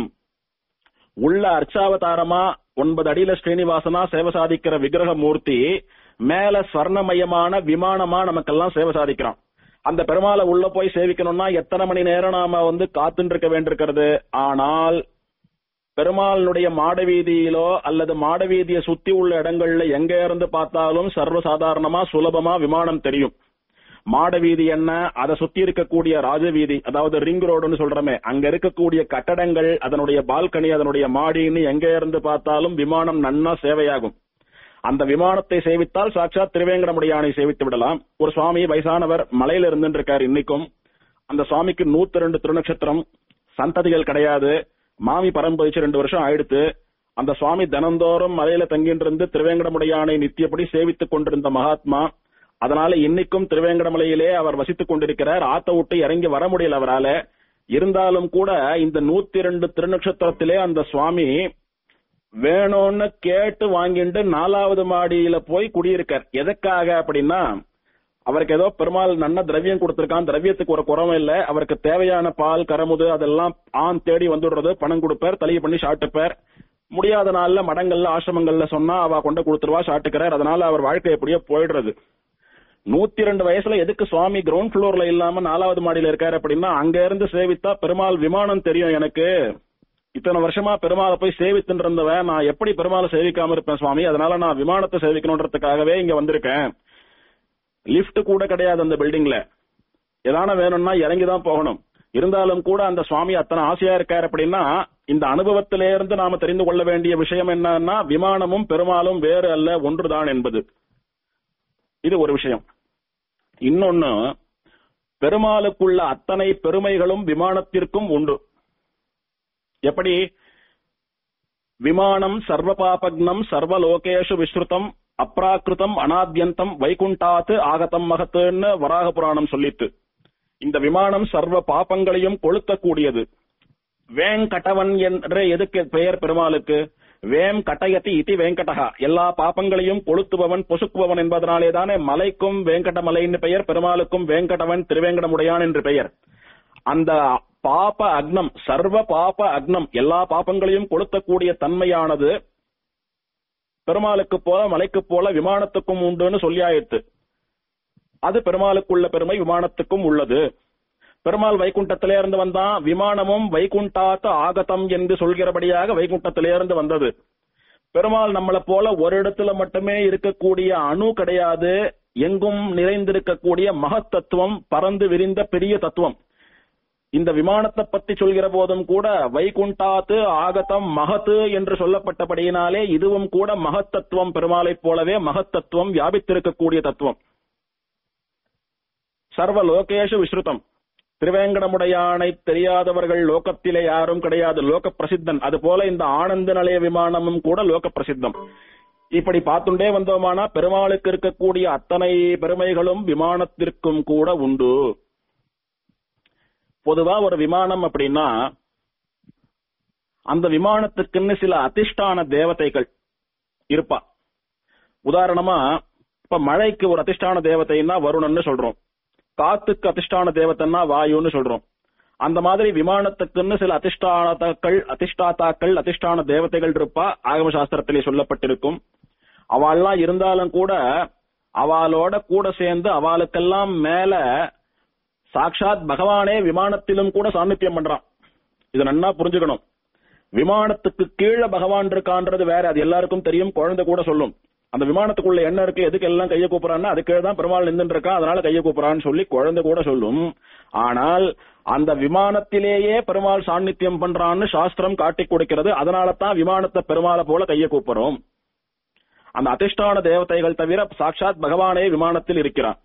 A: உள்ள அர்ச்சாவதாரமா ஒன்பது அடியில ஸ்ரீனிவாசனா சேவை சாதிக்கிற விக்கிரக மூர்த்தி மேல ஸ்வர்ணமயமான விமானமா நமக்கெல்லாம் சேவை சாதிக்கிறான் அந்த பெருமாளை உள்ள போய் சேவிக்கணும்னா எத்தனை மணி நேரம் நாம வந்து காத்துட்டு இருக்க வேண்டியிருக்கிறது ஆனால் பெருமாளுடைய மாடவீதியிலோ அல்லது மாடவீதியை சுத்தி உள்ள இடங்கள்ல எங்க இருந்து பார்த்தாலும் சர்வசாதாரணமா சுலபமா விமானம் தெரியும் மாடவீதி என்ன அதை சுத்தி இருக்கக்கூடிய ராஜவீதி அதாவது ரிங் ரோடுன்னு சொல்றமே அங்க இருக்கக்கூடிய கட்டடங்கள் அதனுடைய பால்கனி அதனுடைய மாடின்னு எங்க இருந்து பார்த்தாலும் விமானம் நன்னா சேவையாகும் அந்த விமானத்தை சேவித்தால் சாட்சாத் திருவேங்கடமுடியானை சேவித்து விடலாம் ஒரு சுவாமி வயசானவர் மலையில இருந்துட்டு இருக்காரு இன்னைக்கும் அந்த சுவாமிக்கு நூத்தி ரெண்டு திருநட்சத்திரம் சந்ததிகள் கிடையாது மாமி பரம்பரிச்சு ரெண்டு வருஷம் ஆயிடுத்து அந்த சுவாமி தினந்தோறும் மலையில தங்கிட்டு இருந்து திருவேங்கடமுடையானை நித்தியப்படி சேவித்துக் கொண்டிருந்த மகாத்மா அதனால இன்னைக்கும் திருவேங்கடமலையிலே அவர் வசித்துக் கொண்டிருக்கிறார் ஆத்த விட்டு இறங்கி வர முடியல அவரால இருந்தாலும் கூட இந்த நூத்தி ரெண்டு திருநட்சத்திரத்திலே அந்த சுவாமி வேணும்னு கேட்டு வாங்கிட்டு நாலாவது மாடியில போய் குடியிருக்கார் எதுக்காக அப்படின்னா அவருக்கு ஏதோ பெருமாள் நல்ல திரவியம் கொடுத்திருக்கான் திரவியத்துக்கு ஒரு குறவும் இல்ல அவருக்கு தேவையான பால் கரமுது அதெல்லாம் ஆண் தேடி வந்துடுறது பணம் கொடுப்பார் தலையை பண்ணி சாப்பிட்டுப்பார் முடியாத நாள்ல மடங்கள்ல ஆசிரமங்கள்ல சொன்னா அவ கொண்டு கொடுத்துருவா சாப்பிட்டுக்கிறார் அதனால அவர் வாழ்க்கை எப்படியோ போயிடுறது நூத்தி ரெண்டு வயசுல எதுக்கு சுவாமி கிரவுண்ட் ஃப்ளோர்ல இல்லாம நாலாவது மாடியில இருக்காரு அப்படின்னா அங்க இருந்து சேவித்தா பெருமாள் விமானம் தெரியும் எனக்கு இத்தனை வருஷமா பெருமாளை போய் சேவித்துட்டு இருந்தவன் நான் எப்படி பெருமாளை சேவிக்காம இருப்பேன் சுவாமி அதனால நான் விமானத்தை சேவிக்கணுன்றதுக்காகவே இங்க வந்திருக்கேன் லிஃப்ட் கூட கிடையாது அந்த பில்டிங்ல ஏதான வேணும்னா இறங்கி தான் போகணும் இருந்தாலும் கூட அந்த சுவாமி அத்தனை ஆசையா இருக்காரு அப்படின்னா இந்த அனுபவத்திலே இருந்து நாம தெரிந்து கொள்ள வேண்டிய விஷயம் என்னன்னா விமானமும் பெருமாளும் வேறு அல்ல ஒன்றுதான் என்பது இது ஒரு விஷயம் இன்னொன்னு பெருமாளுக்குள்ள அத்தனை பெருமைகளும் விமானத்திற்கும் உண்டு எப்படி விமானம் சர்வ பாபக்னம் சர்வலோகேஷு விஸ்ருதம் அப்ராக்கிருதம் அனாத்யந்தம் வைகுண்டாத்து ஆகதம் மகத்துன்னு வராக புராணம் சொல்லித்து இந்த விமானம் சர்வ பாபங்களையும் கொளுத்தக்கூடியது வேங்கடவன் என்ற எதுக்கு பெயர் பெருமாளுக்கு வேம் கட்டயத்தி இதி வேங்கடகா எல்லா பாப்பங்களையும் கொளுத்துபவன் பொசுக்குபவன் என்பதனாலே தானே மலைக்கும் வேங்கடமலைன்னு பெயர் பெருமாளுக்கும் வேங்கடவன் திருவேங்கடமுடையான் என்று பெயர் அந்த பாப அக்னம் சர்வ பாப அக்னம் எல்லா பாப்பங்களையும் கொளுத்தக்கூடிய தன்மையானது பெருமாளுக்கு போல மலைக்கு போல விமானத்துக்கும் உண்டுன்னு சொல்லியாயிட்டு அது பெருமாளுக்குள்ள பெருமை விமானத்துக்கும் உள்ளது பெருமாள் வைகுண்டத்திலே இருந்து வந்தான் விமானமும் வைகுண்டாத்து ஆகதம் என்று சொல்கிறபடியாக வைகுண்டத்திலே இருந்து வந்தது பெருமாள் நம்மளை போல ஒரு இடத்துல மட்டுமே இருக்கக்கூடிய அணு கிடையாது எங்கும் நிறைந்திருக்கக்கூடிய மகத்தத்துவம் பறந்து விரிந்த பெரிய தத்துவம் இந்த விமானத்தை பத்தி சொல்கிற போதும் கூட வைகுண்டாத்து ஆகதம் மகத்து என்று சொல்லப்பட்டபடியினாலே இதுவும் கூட மகத்தத்துவம் பெருமாளைப் போலவே மகத்தத்துவம் வியாபித்திருக்கக்கூடிய தத்துவம் சர்வ லோகேஷு விஸ்ருதம் திருவேங்கடமுடையானை தெரியாதவர்கள் லோகத்திலே யாரும் கிடையாது லோக பிரசித்தன் அது போல இந்த ஆனந்த நிலைய விமானமும் கூட லோக பிரசித்தம் இப்படி பார்த்துட்டே வந்தோமானா பெருமாளுக்கு இருக்கக்கூடிய அத்தனை பெருமைகளும் விமானத்திற்கும் கூட உண்டு பொதுவா ஒரு விமானம் அப்படின்னா அந்த விமானத்துக்குன்னு சில அதிஷ்டான தேவதைகள் இருப்பா உதாரணமா இப்ப மழைக்கு ஒரு அதிஷ்டான தேவதைன்னா வருணன்னு சொல்றோம் காத்துக்கு அதிஷ்டான தேவதைன்னா வாயுன்னு சொல்றோம் அந்த மாதிரி விமானத்துக்குன்னு சில அதிஷ்டானத்தாக்கள் அதிஷ்டாத்தாக்கள் அதிஷ்டான தேவதைகள் இருப்பா ஆகம சாஸ்திரத்திலே சொல்லப்பட்டிருக்கும் அவள்லாம் இருந்தாலும் கூட அவளோட கூட சேர்ந்து அவளுக்கெல்லாம் மேல சாட்சாத் பகவானே விமானத்திலும் கூட சாநித்தியம் பண்றான் இது நன்னா புரிஞ்சுக்கணும் விமானத்துக்கு கீழே பகவான் இருக்கான்றது வேற அது எல்லாருக்கும் தெரியும் குழந்தை கூட சொல்லும் அந்த விமானத்துக்குள்ள என்ன இருக்கு எதுக்கு எல்லாம் கையை கூப்பிடறான்னா அதுக்கு தான் பெருமாள் நின்று இருக்கான் அதனால கையை கூப்பிடறான்னு சொல்லி குழந்தை கூட சொல்லும் ஆனால் அந்த விமானத்திலேயே பெருமாள் சாநித்தியம் பண்றான்னு சாஸ்திரம் காட்டி கொடுக்கிறது அதனால தான் விமானத்தை பெருமாளை போல கையை கூப்பிடுறோம் அந்த அதிஷ்டான தேவதைகள் தவிர சாட்சாத் பகவானே விமானத்தில் இருக்கிறான்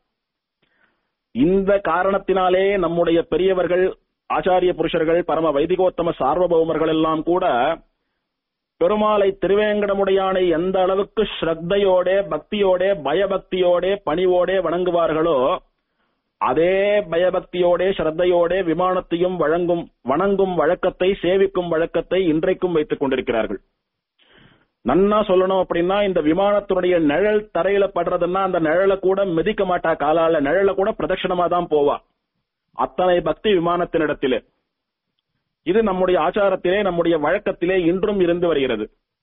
A: இந்த காரணத்தினாலே நம்முடைய பெரியவர்கள் ஆச்சாரிய புருஷர்கள் பரம வைதிகோத்தம சார்வபௌமர்கள் எல்லாம் கூட பெருமாளை திருவேங்கடமுடையானை எந்த அளவுக்கு ஸ்ரத்தையோட பக்தியோட பயபக்தியோட பணிவோட வணங்குவார்களோ அதே பயபக்தியோட ஸ்ரத்தையோட விமானத்தையும் வழங்கும் வணங்கும் வழக்கத்தை சேவிக்கும் வழக்கத்தை இன்றைக்கும் வைத்துக் கொண்டிருக்கிறார்கள் நன்னா சொல்லணும் அப்படின்னா இந்த விமானத்தினுடைய நிழல் தரையில படுறதுன்னா அந்த நிழலை கூட மிதிக்க மாட்டா காலால நிழல கூட பிரதட்சணமா தான் போவா அத்தனை பக்தி விமானத்தினிடத்திலே இது நம்முடைய ஆச்சாரத்திலே நம்முடைய வழக்கத்திலே இன்றும் இருந்து வருகிறது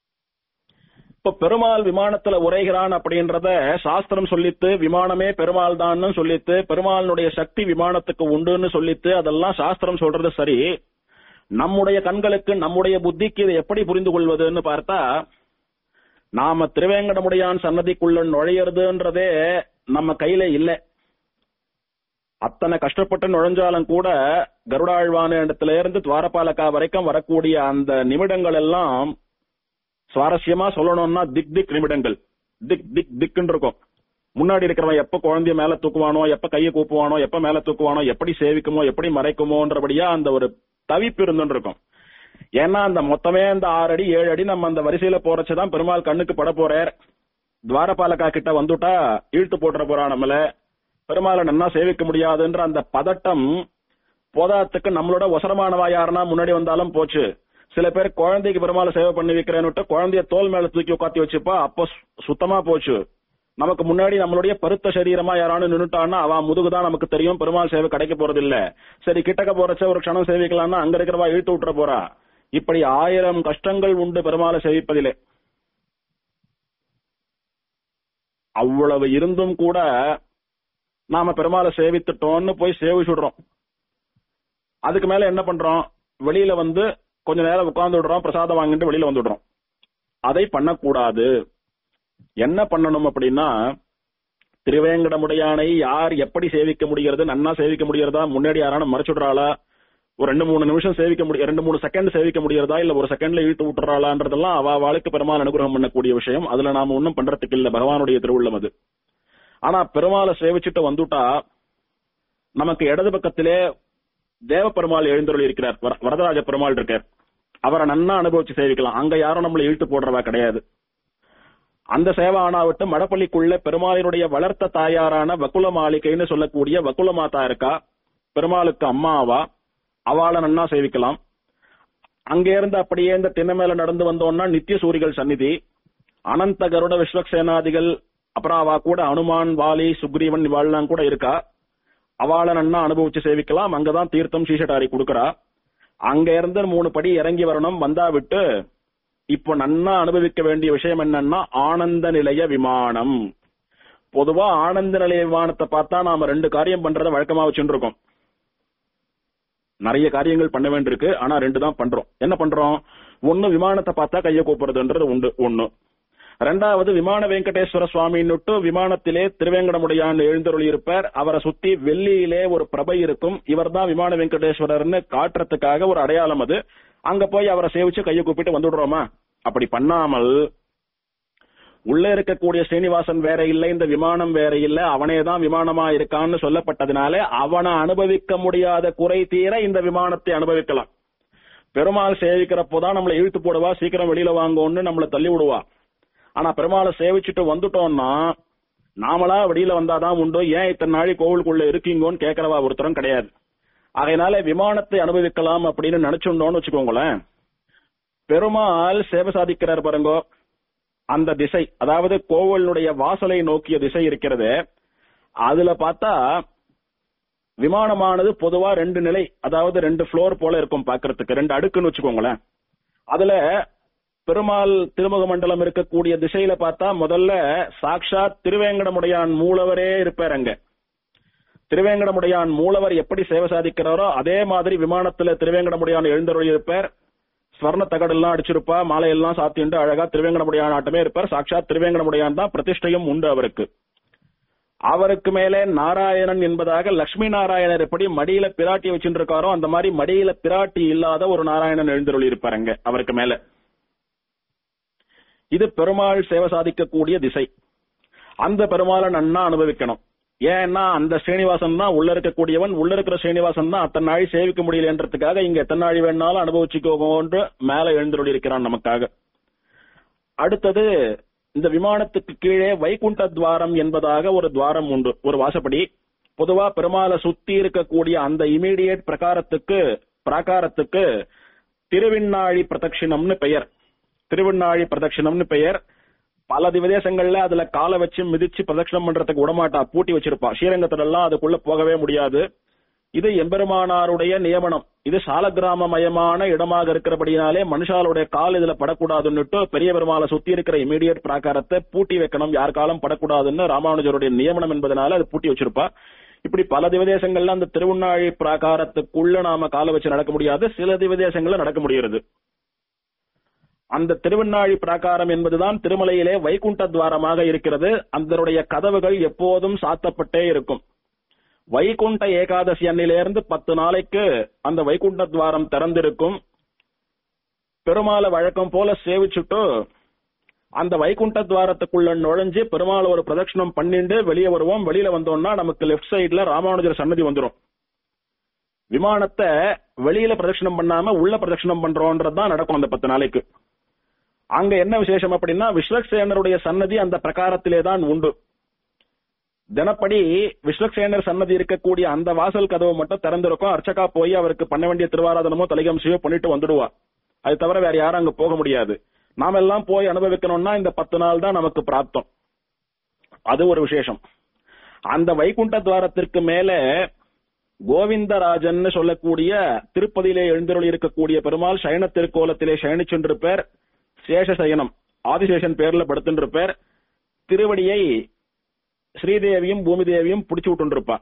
A: இப்ப பெருமாள் விமானத்துல உரைகிறான் அப்படின்றத சாஸ்திரம் சொல்லித்து விமானமே பெருமாள் தான் சொல்லித்து பெருமாளுடைய சக்தி விமானத்துக்கு உண்டுன்னு சொல்லித்து அதெல்லாம் சாஸ்திரம் சொல்றது சரி நம்முடைய கண்களுக்கு நம்முடைய புத்திக்கு இதை எப்படி புரிந்து கொள்வதுன்னு பார்த்தா நாம திருவேங்கடமுடையான் சன்னதிக்குள்ள நுழையிறதுன்றதே நம்ம கையில இல்ல அத்தனை கஷ்டப்பட்டு நுழைஞ்சாலும் கூட கருடாழ்வான இடத்துல இருந்து துவாரபாலக்கா வரைக்கும் வரக்கூடிய அந்த நிமிடங்கள் எல்லாம் சுவாரஸ்யமா சொல்லணும்னா திக் திக் நிமிடங்கள் திக் திக் திக்குன்னு இருக்கும் முன்னாடி இருக்கிறவன் எப்ப குழந்தைய மேல தூக்குவானோ எப்ப கையை கூப்புவானோ எப்ப மேல தூக்குவானோ எப்படி சேவிக்குமோ எப்படி மறைக்குமோன்றபடியா அந்த ஒரு தவிப்பு இருந்துன்னு இருக்கும் ஏன்னா அந்த மொத்தமே அந்த ஆறு அடி ஏழு அடி நம்ம அந்த வரிசையில போறச்சுதான் பெருமாள் கண்ணுக்கு பட போறார் துவாரபாலக்கா கிட்ட வந்துட்டா இழுத்து போட்டுற போறான் நம்மள பெருமாளை நன்னா சேவிக்க முடியாதுன்ற அந்த பதட்டம் போதாத்துக்கு நம்மளோட ஒசரமானவா யாருன்னா முன்னாடி வந்தாலும் போச்சு சில பேர் குழந்தைக்கு பெருமாளை சேவை பண்ணி வைக்கிறேன்னு குழந்தைய தோல் மேல தூக்கி உட்காத்தி வச்சுப்பா அப்ப சு- சுத்தமா போச்சு நமக்கு முன்னாடி நம்மளுடைய பருத்த சரீரமா யாரானு நின்னுட்டான்னா அவன் முதுகுதான் நமக்கு தெரியும் பெருமாள் சேவை கிடைக்க போறது இல்ல சரி கிட்டக்க போறச்ச ஒரு க்ஷணம் சேவிக்கலாம்னா அங்க இருக்கிறவா இழுத்து விட்டுற போறா இப்படி ஆயிரம் கஷ்டங்கள் உண்டு பெருமாளை சேவிப்பதிலே அவ்வளவு இருந்தும் கூட நாம பெருமாளை சேவித்துட்டோம்னு போய் சேவிச்சுடுறோம் அதுக்கு மேல என்ன பண்றோம் வெளியில வந்து கொஞ்ச நேரம் உட்கார்ந்து விடுறோம் பிரசாதம் வாங்கிட்டு வெளியில வந்துடுறோம் அதை பண்ணக்கூடாது என்ன பண்ணணும் அப்படின்னா திருவேங்கடமுடையானை யார் எப்படி சேவிக்க முடிகிறது நன்னா சேவிக்க முடிகிறதா முன்னாடி யாரான மறைச்சுடுறாளா ஒரு ரெண்டு மூணு நிமிஷம் சேவிக்க முடியும் ரெண்டு மூணு செகண்ட் சேவிக்க முடியறதா இல்ல ஒரு செகண்ட்ல இழுத்து விட்டுறாளான்றதெல்லாம் அவ வாழ்க்கை பெருமாள் அனுகிரகம் பண்ணக்கூடிய விஷயம் அதுல நாம ஒன்றும் பண்றதுக்கு இல்ல பகவானுடைய திருவுள்ளம் அது ஆனா பெருமாளை சேவிச்சுட்டு வந்துட்டா நமக்கு இடது பக்கத்திலே தேவ பெருமாள் எழுந்தருளி இருக்கிறார் வர- வரதராஜ பெருமாள் இருக்கார் அவரை நன்னா அனுபவிச்சு சேவிக்கலாம் அங்க யாரும் நம்மளை இழுத்து போடுறவா கிடையாது அந்த சேவை ஆனாவிட்டு மடப்பள்ளிக்குள்ள பெருமாளினுடைய வளர்த்த தாயாரான வக்குல மாளிகைன்னு சொல்லக்கூடிய வக்குல மாதா இருக்கா பெருமாளுக்கு அம்மாவா அவளை நன்னா சேவிக்கலாம் அங்க இருந்து அப்படியே இந்த திண்ணை மேல நடந்து வந்தோம்னா நித்திய சூரிகள் சந்நிதி அனந்த கருட விஸ்வக்சேனாதிகள் அப்புறம் அவ கூட அனுமான் வாலி சுக்ரீவன் இவாள்லாம் கூட இருக்கா அவளை நன்னா அனுபவிச்சு சேவிக்கலாம் அங்கதான் தீர்த்தம் சீசட்டாரி கொடுக்கறா அங்க இருந்து மூணு படி இறங்கி வரணும் வந்தா விட்டு இப்போ நன்னா அனுபவிக்க வேண்டிய விஷயம் என்னன்னா ஆனந்த நிலைய விமானம் பொதுவா ஆனந்த நிலைய விமானத்தை பார்த்தா நாம ரெண்டு காரியம் பண்றத வழக்கமா வச்சுட்டு இருக்கோம் நிறைய காரியங்கள் பண்ண வேண்டியிருக்கு ஆனா ரெண்டு தான் பண்றோம் என்ன பண்றோம் ஒண்ணு விமானத்தை பார்த்தா கைய கூப்பிடுறதுன்றது உண்டு ஒண்ணு ரெண்டாவது விமான வெங்கடேஸ்வர சுவாமின்னுட்டு விமானத்திலே திருவேங்கடமுடையான் எழுந்தருளி இருப்பார் அவரை சுத்தி வெள்ளியிலே ஒரு பிரபை இருக்கும் இவர்தான் விமான வெங்கடேஸ்வரர்னு காட்டுறதுக்காக ஒரு அடையாளம் அது அங்க போய் அவரை சேவிச்சு கையை கூப்பிட்டு வந்துடுறோமா அப்படி பண்ணாமல் உள்ள இருக்கக்கூடிய ஸ்ரீனிவாசன் வேற இல்ல இந்த விமானம் வேற இல்ல அவனே தான் விமானமா இருக்கான்னு சொல்லப்பட்டதுனால அவனை அனுபவிக்க முடியாத குறை தீர இந்த விமானத்தை அனுபவிக்கலாம் பெருமாள் சேவிக்கிறப்போதான் நம்மளை இழுத்து போடுவா சீக்கிரம் வெளியில வாங்கன்னு நம்மளை தள்ளி விடுவா ஆனா பெருமாளை சேவிச்சுட்டு வந்துட்டோம்னா நாமளா வெளியில வந்தாதான் உண்டு ஏன் இத்தனை நாளை கோவிலுக்குள்ள இருக்கீங்கன்னு கேட்கறவா ஒருத்தரும் கிடையாது அதனால விமானத்தை அனுபவிக்கலாம் அப்படின்னு நினைச்சுட்டோம்னு வச்சுக்கோங்களேன் பெருமாள் சேவை சாதிக்கிறார் பாருங்கோ அந்த திசை அதாவது கோவிலுடைய வாசலை நோக்கிய திசை இருக்கிறது அதுல பார்த்தா விமானமானது பொதுவா ரெண்டு நிலை அதாவது ரெண்டு ஃப்ளோர் போல இருக்கும் பாக்குறதுக்கு ரெண்டு அடுக்குன்னு வச்சுக்கோங்களேன் அதுல பெருமாள் திருமுக மண்டலம் இருக்கக்கூடிய திசையில பார்த்தா முதல்ல சாக்ஷாத் திருவேங்கடமுடையான் மூலவரே இருப்பார் அங்க திருவேங்கடமுடையான் மூலவர் எப்படி சேவை சாதிக்கிறாரோ அதே மாதிரி விமானத்துல திருவேங்கடமுடையான் எழுந்தருளி இருப்பார் ஸ்வர்ண தகடெல்லாம் அடிச்சிருப்பா மாலையெல்லாம் சாத்திண்டு அழகா திருவேங்கடமுடையான் ஆட்டமே இருப்பார் சாட்சாத் திருவேங்கடமுடையான் தான் பிரதிஷ்டையும் உண்டு அவருக்கு அவருக்கு மேலே நாராயணன் என்பதாக லட்சுமி நாராயணர் எப்படி மடியில பிராட்டி வச்சுட்டு இருக்காரோ அந்த மாதிரி மடியில பிராட்டி இல்லாத ஒரு நாராயணன் எழுந்தருளி இருப்பார் அங்க அவருக்கு மேல இது பெருமாள் சேவை சாதிக்கக்கூடிய திசை அந்த பெருமாளை நன்னா அனுபவிக்கணும் ஏன்னா அந்த ஸ்ரீனிவாசன் தான் உள்ள இருக்கக்கூடியவன் உள்ள இருக்கிற ஸ்ரீனிவாசன் தான் அத்தனை நாள் சேவிக்க முடியலன்றதுக்காக இங்க எத்தனை நாள் வேணாலும் அனுபவிச்சுக்கோங்கன்று மேல எழுந்துள்ளி இருக்கிறான் நமக்காக அடுத்தது இந்த விமானத்துக்கு கீழே வைகுண்ட துவாரம் என்பதாக ஒரு துவாரம் உண்டு ஒரு வாசப்படி பொதுவா பெருமாளை சுத்தி இருக்கக்கூடிய அந்த இமீடியட் பிரகாரத்துக்கு பிராகாரத்துக்கு திருவிண்ணாழி பிரதட்சிணம்னு பெயர் திருவிண்ணாழி பிரதட்சிணம்னு பெயர் பல விதேசங்கள்ல அதுல காலை வச்சு மிதிச்சு பிரதட்சணம் பண்றதுக்கு விடமாட்டா பூட்டி வச்சிருப்பா ஸ்ரீரங்கத்துல எல்லாம் அதுக்குள்ள போகவே முடியாது இது எம்பெருமானாருடைய நியமனம் இது சாலக்கிராம மயமான இடமாக இருக்கிறபடினாலே மனுஷாலுடைய கால் இதுல படக்கூடாதுன்னுட்டு பெரிய பெருமாளை சுத்தி இருக்கிற இமீடியட் பிராகாரத்தை பூட்டி வைக்கணும் யார் காலம் படக்கூடாதுன்னு ராமானுஜருடைய நியமனம் என்பதனால அது பூட்டி வச்சிருப்பா இப்படி பல திவதேசங்கள்ல அந்த திருவண்ணாழி பிராகாரத்துக்குள்ள நாம காலை வச்சு நடக்க முடியாது சில திவதேசங்கள்ல நடக்க முடிகிறது அந்த திருவண்ணாழி பிராகாரம் என்பதுதான் திருமலையிலே வைகுண்ட துவாரமாக இருக்கிறது அதனுடைய கதவுகள் எப்போதும் சாத்தப்பட்டே இருக்கும் வைகுண்ட ஏகாதசி அன்னிலிருந்து பத்து நாளைக்கு அந்த வைகுண்ட துவாரம் திறந்திருக்கும் பெருமாளை வழக்கம் போல சேவிச்சுட்டு அந்த வைகுண்ட துவாரத்துக்குள்ள நுழைஞ்சு பெருமாள் ஒரு பிரதட்சணம் பண்ணிட்டு வெளியே வருவோம் வெளியில வந்தோம்னா நமக்கு லெஃப்ட் சைடுல ராமானுஜர் சன்னதி வந்துரும் விமானத்தை வெளியில பிரதட்சணம் பண்ணாம உள்ள பிரதட்சணம் பண்றோன்றதுதான் நடக்கும் அந்த பத்து நாளைக்கு அங்க என்ன விசேஷம் அப்படின்னா விஸ்வக்சேனருடைய சன்னதி அந்த பிரகாரத்திலே தான் உண்டு தினப்படி விஸ்வக்சேனர் சன்னதி இருக்கக்கூடிய அந்த வாசல் கதவு மட்டும் திறந்திருக்கும் அர்ச்சகா போய் அவருக்கு பண்ண வேண்டிய திருவாராதனமோ தலைகம்சையோ பண்ணிட்டு வந்துடுவா அது தவிர வேற யாரும் அங்க போக முடியாது நாம எல்லாம் போய் அனுபவிக்கணும்னா இந்த பத்து நாள் தான் நமக்கு பிராப்தம் அது ஒரு விசேஷம் அந்த வைகுண்ட துவாரத்திற்கு மேல கோவிந்தராஜன் சொல்லக்கூடிய திருப்பதியிலே எழுந்தருளி இருக்கக்கூடிய பெருமாள் சயன திருக்கோலத்திலே சயனிச்சென்றிருப்பார் சேஷ சயனம் ஆதிசேஷன் பேர்ல படுத்துருப்பார் திருவடியை ஸ்ரீதேவியும் பூமி தேவியும் பிடிச்சு விட்டுருப்பா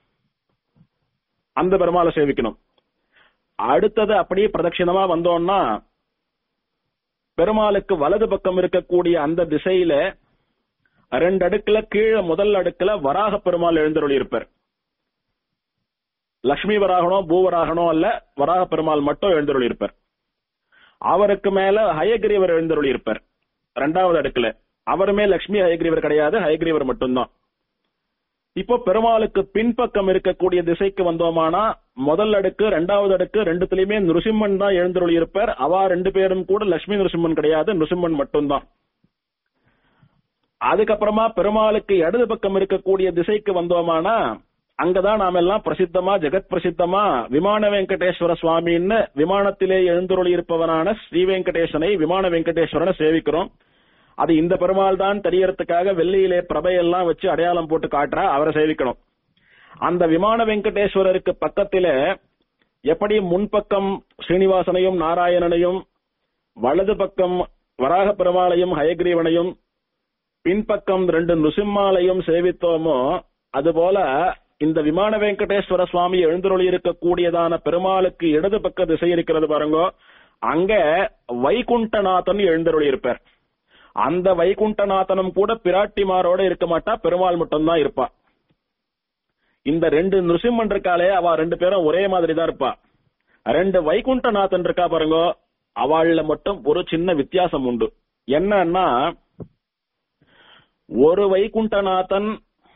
A: அந்த பெருமாளை சேவிக்கணும் அடுத்தது அப்படியே பிரதட்சிணமா வந்தோம்னா பெருமாளுக்கு வலது பக்கம் இருக்கக்கூடிய அந்த திசையில ரெண்டு அடுக்குல கீழே முதல் அடுக்குல வராக பெருமாள் எழுந்தருளி இருப்பார் லட்சுமி வராகனோ பூவராகனோ அல்ல வராக பெருமாள் மட்டும் எழுந்தருளி இருப்பார் அவருக்கு மேல ஹயகிரீவர் எழுந்தருளி இருப்பார் ரெண்டாவது அடுக்குல அவருமே லட்சுமி ஹயகிரீவர் கிடையாது ஹயகிரீவர் மட்டும்தான் இப்போ பெருமாளுக்கு பின்பக்கம் இருக்கக்கூடிய திசைக்கு வந்தோமானா முதல் அடுக்கு ரெண்டாவது அடுக்கு ரெண்டுத்திலயுமே நிருசிம்மன் தான் எழுந்தருளி இருப்பார் அவா ரெண்டு பேரும் கூட லட்சுமி நிருசிம்மன் கிடையாது நிருசிம்மன் மட்டும்தான் அதுக்கப்புறமா பெருமாளுக்கு இடது பக்கம் இருக்கக்கூடிய திசைக்கு வந்தோமானா அங்கதான் நாம எல்லாம் பிரசித்தமா ஜெகத் பிரசித்தமா விமான வெங்கடேஸ்வர சுவாமின்னு விமானத்திலே எழுந்தருளி இருப்பவனான ஸ்ரீ வெங்கடேசனை விமான வெங்கடேஸ்வரனை சேவிக்கிறோம் அது இந்த பெருமாள் தான் தெரியறதுக்காக வெள்ளியிலே பிரபையெல்லாம் வச்சு அடையாளம் போட்டு காட்டுறா அவரை சேவிக்கணும் அந்த விமான வெங்கடேஸ்வரருக்கு பக்கத்தில எப்படி முன்பக்கம் ஸ்ரீனிவாசனையும் நாராயணனையும் வலது பக்கம் வராக பெருமாளையும் ஹயக்ரீவனையும் பின்பக்கம் ரெண்டு நுசிம்மாலையும் சேவித்தோமோ அதுபோல இந்த விமான வெங்கடேஸ்வர சுவாமி எழுந்தருளி இருக்கக்கூடியதான பெருமாளுக்கு இடது பக்க திசை இருக்கிறது பாருங்க அங்க வைகுண்டநாதன் எழுந்தருளி இருப்பார் அந்த வைகுண்டநாதனும் கூட பிராட்டிமாரோட இருக்க மாட்டா பெருமாள் மட்டும்தான் இருப்பா இந்த ரெண்டு நிருசிம்மன் இருக்காளே அவ ரெண்டு பேரும் ஒரே மாதிரி தான் இருப்பா ரெண்டு வைகுண்டநாதன் இருக்கா பாருங்க அவள்ல மட்டும் ஒரு சின்ன வித்தியாசம் உண்டு என்னன்னா ஒரு வைகுண்டநாதன்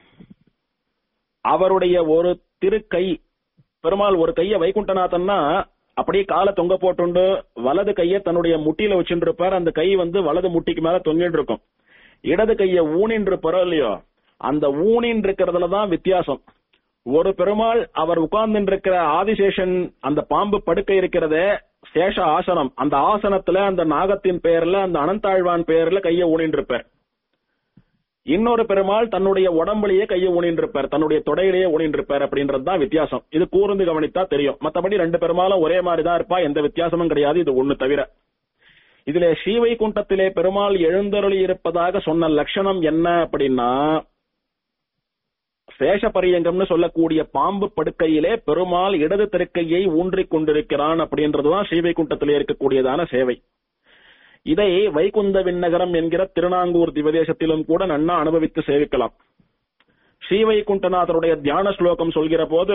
A: அவருடைய ஒரு திருக்கை பெருமாள் ஒரு கைய வைகுண்டநாதன்னா அப்படியே காலை தொங்க போட்டுண்டு வலது கைய தன்னுடைய முட்டியில வச்சுட்டு இருப்பார் அந்த கை வந்து வலது முட்டிக்கு மேல தொங்கிட்டு இருக்கும் இடது கைய ஊனின் இருப்பாரோ இல்லையோ அந்த ஊனின் இருக்கிறதுல தான் வித்தியாசம் ஒரு பெருமாள் அவர் உட்கார்ந்து இருக்கிற ஆதிசேஷன் அந்த பாம்பு படுக்கை இருக்கிறதே சேஷ ஆசனம் அந்த ஆசனத்துல அந்த நாகத்தின் பெயர்ல அந்த அனந்தாழ்வான் பெயர்ல கைய ஊனின் இருப்பார் இன்னொரு பெருமாள் தன்னுடைய உடம்புலயே கையை ஊனின்றிருப்பார் தன்னுடைய தொடையிலேயே ஊனின்றிருப்பார் அப்படின்றது தான் வித்தியாசம் இது கூர்ந்து கவனித்தா தெரியும் மத்தபடி ரெண்டு பெருமாளும் ஒரே மாதிரி தான் இருப்பா எந்த வித்தியாசமும் கிடையாது இது ஒண்ணு தவிர இதுல ஸ்ரீவைகுண்டத்திலே பெருமாள் எழுந்தருளி இருப்பதாக சொன்ன லட்சணம் என்ன அப்படின்னா சேஷபரியங்கம்னு சொல்லக்கூடிய பாம்பு படுக்கையிலே பெருமாள் இடது திருக்கையை ஊன்றிக் கொண்டிருக்கிறான் அப்படின்றதுதான் ஸ்ரீவைகுண்டத்திலே இருக்கக்கூடியதான சேவை இதை வைகுந்த விண்ணகரம் என்கிற திருநாங்கூர் திவதேசத்திலும் கூட நன்னா அனுபவித்து சேவிக்கலாம் ஸ்ரீவைகுண்டநாதருடைய தியான ஸ்லோகம் சொல்கிற போது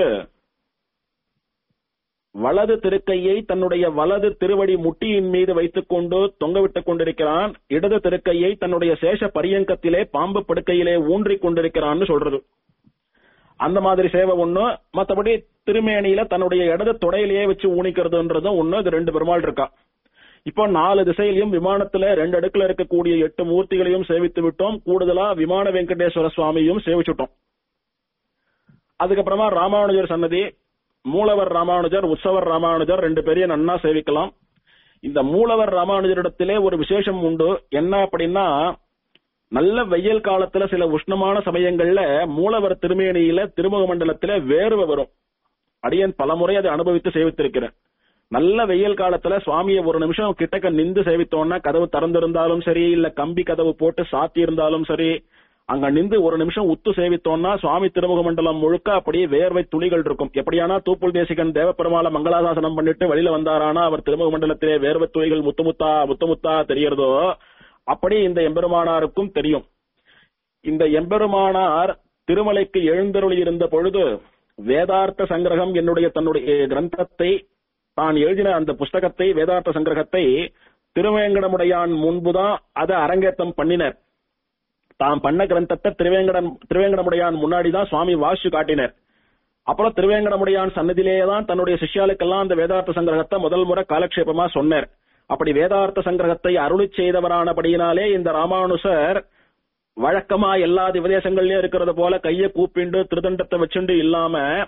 A: வலது திருக்கையை தன்னுடைய வலது திருவடி முட்டியின் மீது வைத்துக் கொண்டு தொங்கவிட்டுக் கொண்டிருக்கிறான் இடது திருக்கையை தன்னுடைய சேஷ பரியங்கத்திலே பாம்பு படுக்கையிலே ஊன்றிக் கொண்டிருக்கிறான்னு சொல்றது அந்த மாதிரி சேவை ஒண்ணு மத்தபடி திருமேனியில தன்னுடைய இடது தொடையிலேயே வச்சு ஊனிக்கிறதுன்றதும் ஒண்ணு இது ரெண்டு பெருமாள் இருக்கா இப்போ நாலு திசையிலையும் விமானத்துல ரெண்டு அடுக்குல இருக்கக்கூடிய எட்டு மூர்த்திகளையும் சேவித்து விட்டோம் கூடுதலா விமான வெங்கடேஸ்வர சுவாமியும் சேவிச்சுட்டோம் அதுக்கப்புறமா ராமானுஜர் சன்னதி மூலவர் ராமானுஜர் உற்சவர் ராமானுஜர் ரெண்டு பேரையும் நன்னா சேவிக்கலாம் இந்த மூலவர் ராமானுஜரிடத்திலே ஒரு விசேஷம் உண்டு என்ன அப்படின்னா நல்ல வெயில் காலத்துல சில உஷ்ணமான சமயங்கள்ல மூலவர் திருமேனியில திருமுக மண்டலத்தில வேர்வை வரும் அடியன் பலமுறை அதை அனுபவித்து சேவித்திருக்கிறேன் நல்ல வெயில் காலத்துல சுவாமியை ஒரு நிமிஷம் கிட்டக்க நின்று சேவித்தோம்னா கதவு திறந்திருந்தாலும் சரி இல்ல கம்பி கதவு போட்டு சாத்தி இருந்தாலும் சரி அங்க நின்று ஒரு நிமிஷம் உத்து சேவித்தோம்னா சுவாமி திருமுக மண்டலம் முழுக்க அப்படியே வேர்வை துளிகள் இருக்கும் எப்படியானா தூப்புல் தேசிகன் தேவப்பெருமாளை மங்களாசாசனம் பண்ணிட்டு வெளியில வந்தாரானா அவர் திருமுக மண்டலத்திலே வேர்வை துளிகள் முத்து முத்தா முத்து முத்தா தெரியறதோ அப்படி இந்த எம்பெருமானாருக்கும் தெரியும் இந்த எம்பெருமானார் திருமலைக்கு எழுந்தருளி இருந்த பொழுது வேதார்த்த சங்கிரகம் என்னுடைய தன்னுடைய கிரந்தத்தை தான் எழுதின அந்த புஸ்தகத்தை வேதார்த்த சங்கிரகத்தை திருவேங்கடமுடையான் முன்புதான் அதை அரங்கேற்றம் பண்ணினர் தாம் பண்ண கிரந்தத்தை திருவேங்கடம் திருவேங்கடமுடையான் முன்னாடி தான் சுவாமி வாசி காட்டினர் அப்புறம் திருவேங்கடமுடையான் சன்னதியிலேயே தான் தன்னுடைய சிஷ்யாளுக்கெல்லாம் அந்த வேதார்த்த சங்கிரகத்தை முதல் முறை காலக்ஷேபமா சொன்னார் அப்படி வேதார்த்த சங்கிரகத்தை அருளி செய்தவரானபடியினாலே இந்த ராமானுசர் வழக்கமா எல்லா திவதேசங்கள்லயும் இருக்கிறது போல கைய கூப்பிண்டு திருதண்டத்தை வச்சுண்டு இல்லாம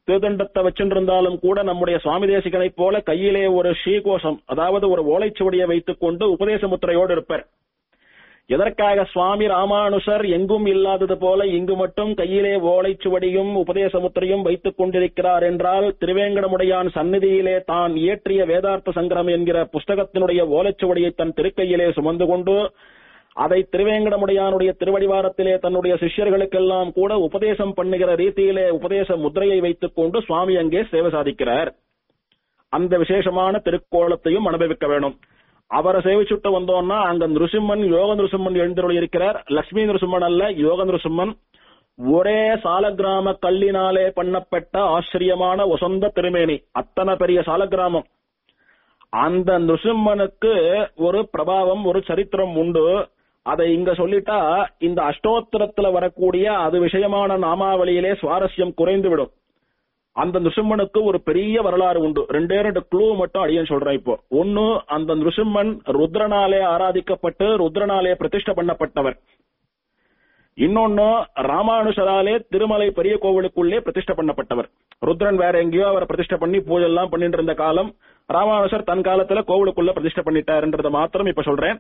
A: திருதண்டத்தை வச்சுருந்தாலும் கூட நம்முடைய சுவாமி தேசிகனைப் போல கையிலே ஒரு ஸ்ரீகோஷம் அதாவது ஒரு ஓலைச்சுவடியை வைத்துக் கொண்டு உபதேச முத்திரையோடு இருப்பார் எதற்காக சுவாமி ராமானுஷர் எங்கும் இல்லாதது போல இங்கு மட்டும் கையிலே ஓலைச்சுவடியும் உபதேச முத்திரையும் வைத்துக் கொண்டிருக்கிறார் என்றால் திருவேங்கடமுடையான் சந்நிதியிலே தான் இயற்றிய வேதார்த்த சங்கரம் என்கிற புஸ்தகத்தினுடைய ஓலைச்சுவடியை தன் திருக்கையிலே சுமந்து கொண்டு அதை திருவேங்கடமுடையானுடைய திருவடிவாரத்திலே தன்னுடைய சிஷ்யர்களுக்கெல்லாம் கூட உபதேசம் பண்ணுகிற ரீதியிலே உபதேச முத்திரையை வைத்துக் கொண்டு சுவாமி அங்கே சேவை சாதிக்கிறார் அந்த விசேஷமான திருக்கோலத்தையும் அனுபவிக்க வேணும் அவரை சேவிச்சுட்டு வந்தோம்னா அங்க நிருசிம்மன் யோக நிருசிம்மன் எழுந்தருள் இருக்கிறார் லட்சுமி நிருசிம்மன் அல்ல யோக நிருசிம்மன் ஒரே சாலக்கிராம கல்லினாலே பண்ணப்பட்ட ஆச்சரியமான உசந்த திருமேனி அத்தனை பெரிய சாலக்கிராமம் அந்த நிருசிம்மனுக்கு ஒரு பிரபாவம் ஒரு சரித்திரம் உண்டு அதை இங்க சொல்லிட்டா இந்த அஷ்டோத்திரத்துல வரக்கூடிய அது விஷயமான நாமாவளியிலே சுவாரஸ்யம் குறைந்துவிடும் அந்த நிருசிம்மனுக்கு ஒரு பெரிய வரலாறு உண்டு ரெண்டே ரெண்டு க்ளூ மட்டும் அடியன் சொல்றேன் இப்போ ஒன்னு அந்த நிருசிம்மன் ருத்ரனாலே ஆராதிக்கப்பட்டு ருத்ரனாலே பிரதிஷ்ட பண்ணப்பட்டவர் இன்னொன்னு ராமானுஷராலே திருமலை பெரிய கோவிலுக்குள்ளே பிரதிஷ்ட பண்ணப்பட்டவர் ருத்ரன் வேற எங்கேயோ அவரை பிரதிஷ்ட பண்ணி பூஜை எல்லாம் பண்ணிட்டு இருந்த காலம் ராமானுஷர் தன் காலத்துல கோவிலுக்குள்ள பிரதிஷ்ட பண்ணிட்டாருன்றத மாத்திரம் இப்ப சொல்றேன்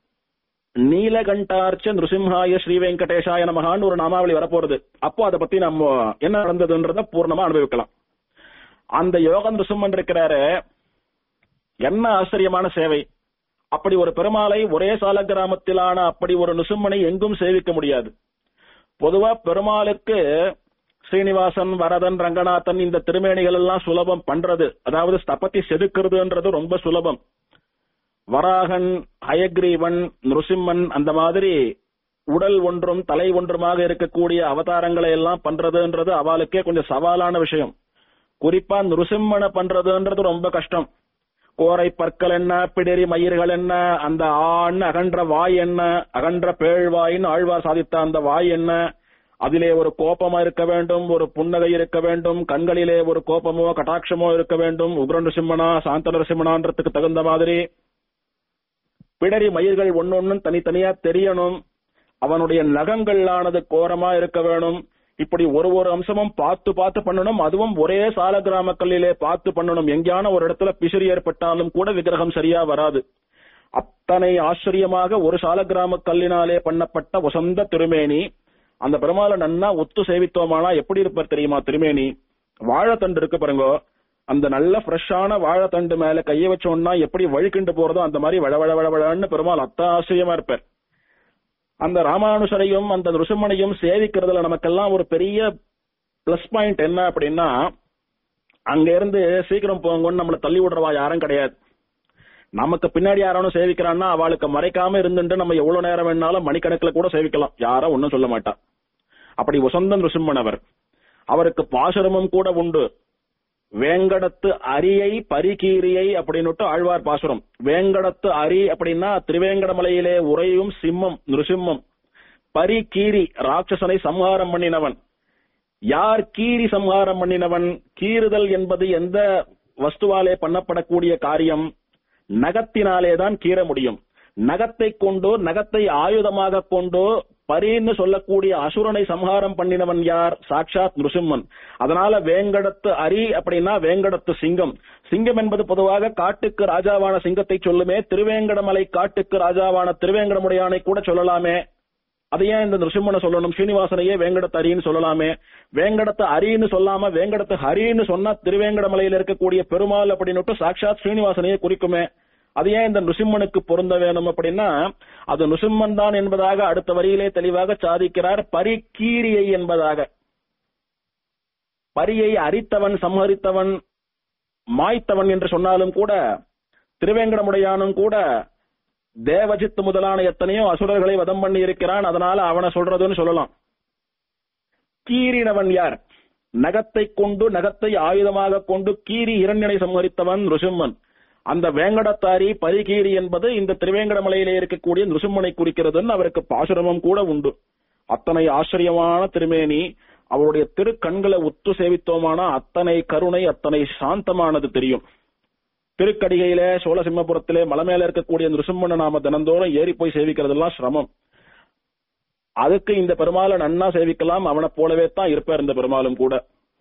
A: நீலகண்டார்ச்ச நிருசிம்ஹாய ஸ்ரீ வெங்கடேஷாய நமகான்னு ஒரு நாமாவளி வரப்போறது அப்போ அதை பத்தி நம்ம என்ன நடந்ததுன்றத பூர்ணமா அனுபவிக்கலாம் அந்த யோக நிருசிம்மன் இருக்கிறாரு என்ன ஆச்சரியமான சேவை அப்படி ஒரு பெருமாளை ஒரே சால கிராமத்திலான அப்படி ஒரு நிருசிம்மனை எங்கும் சேவிக்க முடியாது பொதுவா பெருமாளுக்கு ஸ்ரீனிவாசன் வரதன் ரங்கநாதன் இந்த திருமேனிகள் எல்லாம் சுலபம் பண்றது அதாவது ஸ்தபத்தி செதுக்குறதுன்றது ரொம்ப சுலபம் வராகன் ஹயக்ரீவன் நிருசிம்மன் அந்த மாதிரி உடல் ஒன்றும் தலை ஒன்றுமாக இருக்கக்கூடிய அவதாரங்களை எல்லாம் பண்றதுன்றது அவளுக்கே கொஞ்சம் சவாலான விஷயம் குறிப்பா நிருசிம்மனை பண்றதுன்றது ரொம்ப கஷ்டம் கோரை பற்கள் என்ன பிடரி மயிர்கள் என்ன அந்த ஆண் அகன்ற வாய் என்ன அகன்ற பேழ்வாயின் ஆழ்வார் சாதித்த அந்த வாய் என்ன அதிலே ஒரு கோபமா இருக்க வேண்டும் ஒரு புன்னகை இருக்க வேண்டும் கண்களிலே ஒரு கோபமோ கட்டாட்சமோ இருக்க வேண்டும் உக்ர நிருசிம்மனா சாந்த நிருசிம்மனான்றதுக்கு தகுந்த மாதிரி பிடரி மயிர்கள் ஒன்னொன்னும் தனித்தனியா தெரியணும் அவனுடைய நகங்களானது கோரமா இருக்க வேணும் இப்படி ஒரு ஒரு அம்சமும் பார்த்து பார்த்து பண்ணணும் அதுவும் ஒரே சால கிராம கல்லிலே பார்த்து பண்ணணும் எங்கேயான ஒரு இடத்துல பிசிறி ஏற்பட்டாலும் கூட விக்கிரகம் சரியா வராது அத்தனை ஆச்சரியமாக ஒரு சால கிராம கல்லினாலே பண்ணப்பட்ட வசந்த திருமேனி அந்த பெருமாளை நன்னா ஒத்து சேவித்தோமானா எப்படி இருப்பார் தெரியுமா திருமேனி வாழைத்தண்டு இருக்கு பாருங்க அந்த நல்ல ஃப்ரெஷ்ஷான வாழைத்தண்டு மேல கைய வச்சோம்னா எப்படி வழுக்கிண்டு போறதோ அந்த மாதிரி வள வள வள வளன்னு பெருமாள் அத்த ஆச்சரியமா இருப்பார் அந்த ராமானுஷரையும் அந்த ருசுமனையும் சேவிக்கிறதுல நமக்கெல்லாம் ஒரு பெரிய பிளஸ் பாயிண்ட் என்ன அப்படின்னா அங்க இருந்து சீக்கிரம் போங்கன்னு நம்மள தள்ளி விடுறவா யாரும் கிடையாது நமக்கு பின்னாடி யாரானும் சேவிக்கிறான்னா அவளுக்கு மறைக்காம இருந்துட்டு நம்ம எவ்வளவு நேரம் வேணாலும் மணிக்கணக்கில் கூட சேவிக்கலாம் யாரும் ஒன்னும் சொல்ல மாட்டா அப்படி வசந்தன் ருசிம்மன் அவர் அவருக்கு பாசுரமும் கூட உண்டு வேங்கடத்து அரியை பரிகீரியை அப்படின்னுட்டு ஆழ்வார் பாசுரம் வேங்கடத்து அரி அப்படின்னா திருவேங்கடமலையிலே உறையும் சிம்மம் நிருசிம்மம் பரிகீரி ராட்சசனை சம்ஹாரம் பண்ணினவன் யார் கீரி சம்ஹாரம் பண்ணினவன் கீறுதல் என்பது எந்த வஸ்துவாலே பண்ணப்படக்கூடிய காரியம் நகத்தினாலே தான் கீற முடியும் நகத்தை கொண்டு நகத்தை ஆயுதமாக கொண்டு பரின்னு சொல்லக்கூடிய அசுரனை சம்ஹாரம் பண்ணினவன் யார் சாட்சாத் நிருசிம்மன் அதனால வேங்கடத்து அரி அப்படின்னா வேங்கடத்து சிங்கம் சிங்கம் என்பது பொதுவாக காட்டுக்கு ராஜாவான சிங்கத்தை சொல்லுமே திருவேங்கடமலை காட்டுக்கு ராஜாவான திருவேங்கடமுடையானை கூட சொல்லலாமே அது ஏன் இந்த நிருசிம்மனை சொல்லணும் ஸ்ரீனிவாசனையே வேங்கடத்து அரின்னு சொல்லலாமே வேங்கடத்து அரின்னு சொல்லாம வேங்கடத்து ஹரின்னு சொன்னா திருவேங்கடமலையில இருக்கக்கூடிய பெருமாள் அப்படின்னு சாட்சாத் ஸ்ரீனிவாசனையே குறிக்குமே அது ஏன் இந்த நுசிம்மனுக்கு பொருந்த வேணும் அப்படின்னா அது நுசிம்மன் தான் என்பதாக அடுத்த வரியிலே தெளிவாக சாதிக்கிறார் பரிக்கீரியை என்பதாக பரியை அரித்தவன் சம்ஹரித்தவன் மாய்த்தவன் என்று சொன்னாலும் கூட திருவேங்கடமுடையானும் கூட தேவஜித் முதலான எத்தனையோ அசுரர்களை வதம் பண்ணி இருக்கிறான் அதனால அவனை சொல்றதுன்னு சொல்லலாம் கீரினவன் யார் நகத்தை கொண்டு நகத்தை ஆயுதமாக கொண்டு கீரி இரண்டனை சம்ஹரித்தவன் ருசிம்மன் அந்த வேங்கடத்தாரி பரிகீரி என்பது இந்த திருவேங்கடமலையிலே இருக்கக்கூடிய நிருசிம்மனை குறிக்கிறதுன்னு அவருக்கு பாசுரமும் கூட உண்டு அத்தனை ஆச்சரியமான திருமேனி அவருடைய திருக்கண்களை உத்து சேவித்தோமானா அத்தனை கருணை அத்தனை சாந்தமானது தெரியும் திருக்கடிகையிலே சோழசிம்மபுரத்திலே மலை மேல இருக்கக்கூடிய நிருசிம்மனை நாம தினந்தோறும் ஏறி போய் சேவிக்கிறதெல்லாம் சிரமம் அதுக்கு இந்த பெருமாளை நன்னா சேவிக்கலாம் அவனை போலவே தான் இருப்பார் இந்த பெருமாளும் கூட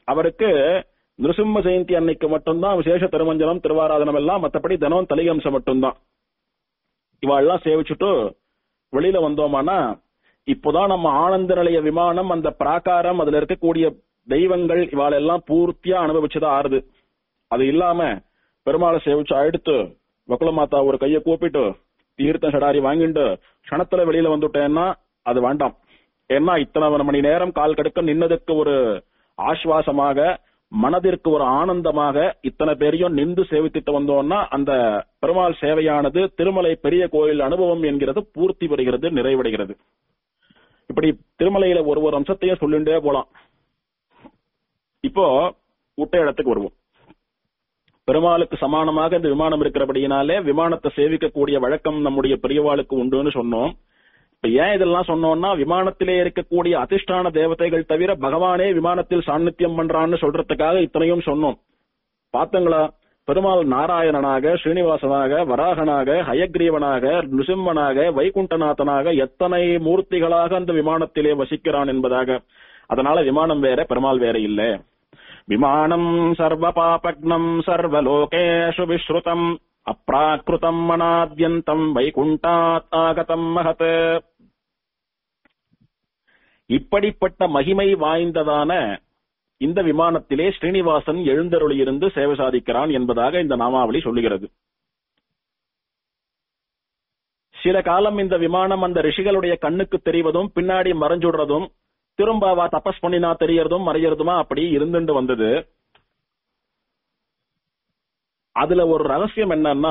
A: அவருக்கு நிருசிம்ம ஜெயந்தி அன்னைக்கு மட்டும்தான் விசேஷ திருமஞ்சனம் திருவாராதனம் எல்லாம் மத்தபடி தினம் தலிகம்சம் மட்டும்தான் இவாள்லாம் சேவிச்சுட்டு வெளியில வந்தோமானா இப்போதான் நம்ம ஆனந்த நிலைய விமானம் அந்த பிராகாரம் அதுல இருக்கக்கூடிய தெய்வங்கள் இவாளெல்லாம் பூர்த்தியா அனுபவிச்சுதான் ஆறுது அது இல்லாம பெருமாளை சேவிச்சு அடுத்து வக்குல மாதா ஒரு கைய கூப்பிட்டு தீர்த்தம் சடாரி வாங்கிட்டு க்ஷணத்துல வெளியில வந்துட்டேன்னா அது வேண்டாம் ஏன்னா இத்தனை மணி நேரம் கால் கடுக்க நின்னதுக்கு ஒரு ஆஸ்வாசமாக மனதிற்கு ஒரு ஆனந்தமாக இத்தனை பேரையும் நின்று சேவித்துட்டு வந்தோம்னா அந்த பெருமாள் சேவையானது திருமலை பெரிய கோயில் அனுபவம் என்கிறது பூர்த்தி பெறுகிறது நிறைவடைகிறது இப்படி திருமலையில ஒரு ஒரு அம்சத்தையும் சொல்லிண்டே போலாம் இப்போ விட்ட இடத்துக்கு வருவோம் பெருமாளுக்கு சமானமாக இந்த விமானம் இருக்கிறபடியினாலே விமானத்தை சேவிக்கக்கூடிய வழக்கம் நம்முடைய பெரியவாளுக்கு உண்டுன்னு சொன்னோம் இப்ப ஏன் இதெல்லாம் சொன்னோம்னா விமானத்திலே இருக்கக்கூடிய அதிஷ்டான தேவதைகள் தவிர பகவானே விமானத்தில் சாநித்தியம் பண்றான்னு சொல்றதுக்காக இத்தனையும் சொன்னோம் பார்த்தங்களா பெருமாள் நாராயணனாக ஸ்ரீனிவாசனாக வராகனாக ஹயக்ரீவனாக நிருசிம்மனாக வைகுண்டநாதனாக எத்தனை மூர்த்திகளாக அந்த விமானத்திலே வசிக்கிறான் என்பதாக அதனால விமானம் வேற பெருமாள் வேற இல்ல விமானம் சர்வ பாபக்னம் சர்வலோகேஷு விஸ்ருதம் அப்ராக்கிருதம் மனாத்யந்தம் வைகுண்டாத் ஆகதம் மகத் இப்படிப்பட்ட மகிமை வாய்ந்ததான இந்த விமானத்திலே ஸ்ரீனிவாசன் எழுந்தருளியிருந்து சேவை சாதிக்கிறான் என்பதாக இந்த நாமாவளி சொல்லுகிறது சில காலம் இந்த விமானம் அந்த ரிஷிகளுடைய கண்ணுக்கு தெரிவதும் பின்னாடி மறைஞ்சுடுறதும் திரும்ப அவ தபஸ் பண்ணினா தெரியறதும் மறையறதுமா அப்படி இருந்துட்டு வந்தது அதுல ஒரு ரகசியம் என்னன்னா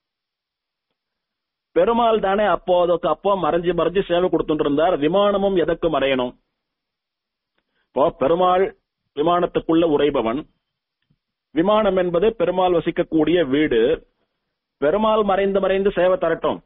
A: பெருமாள் தானே அப்போதுக்கு அப்போ மறைஞ்சு மறைஞ்சு சேவை கொடுத்துட்டு இருந்தார் விமானமும் எதற்கு மறையணும் இப்போ பெருமாள் விமானத்துக்குள்ள உரைபவன் விமானம் என்பது பெருமாள் வசிக்கக்கூடிய வீடு பெருமாள் மறைந்து மறைந்து சேவை தரட்டும்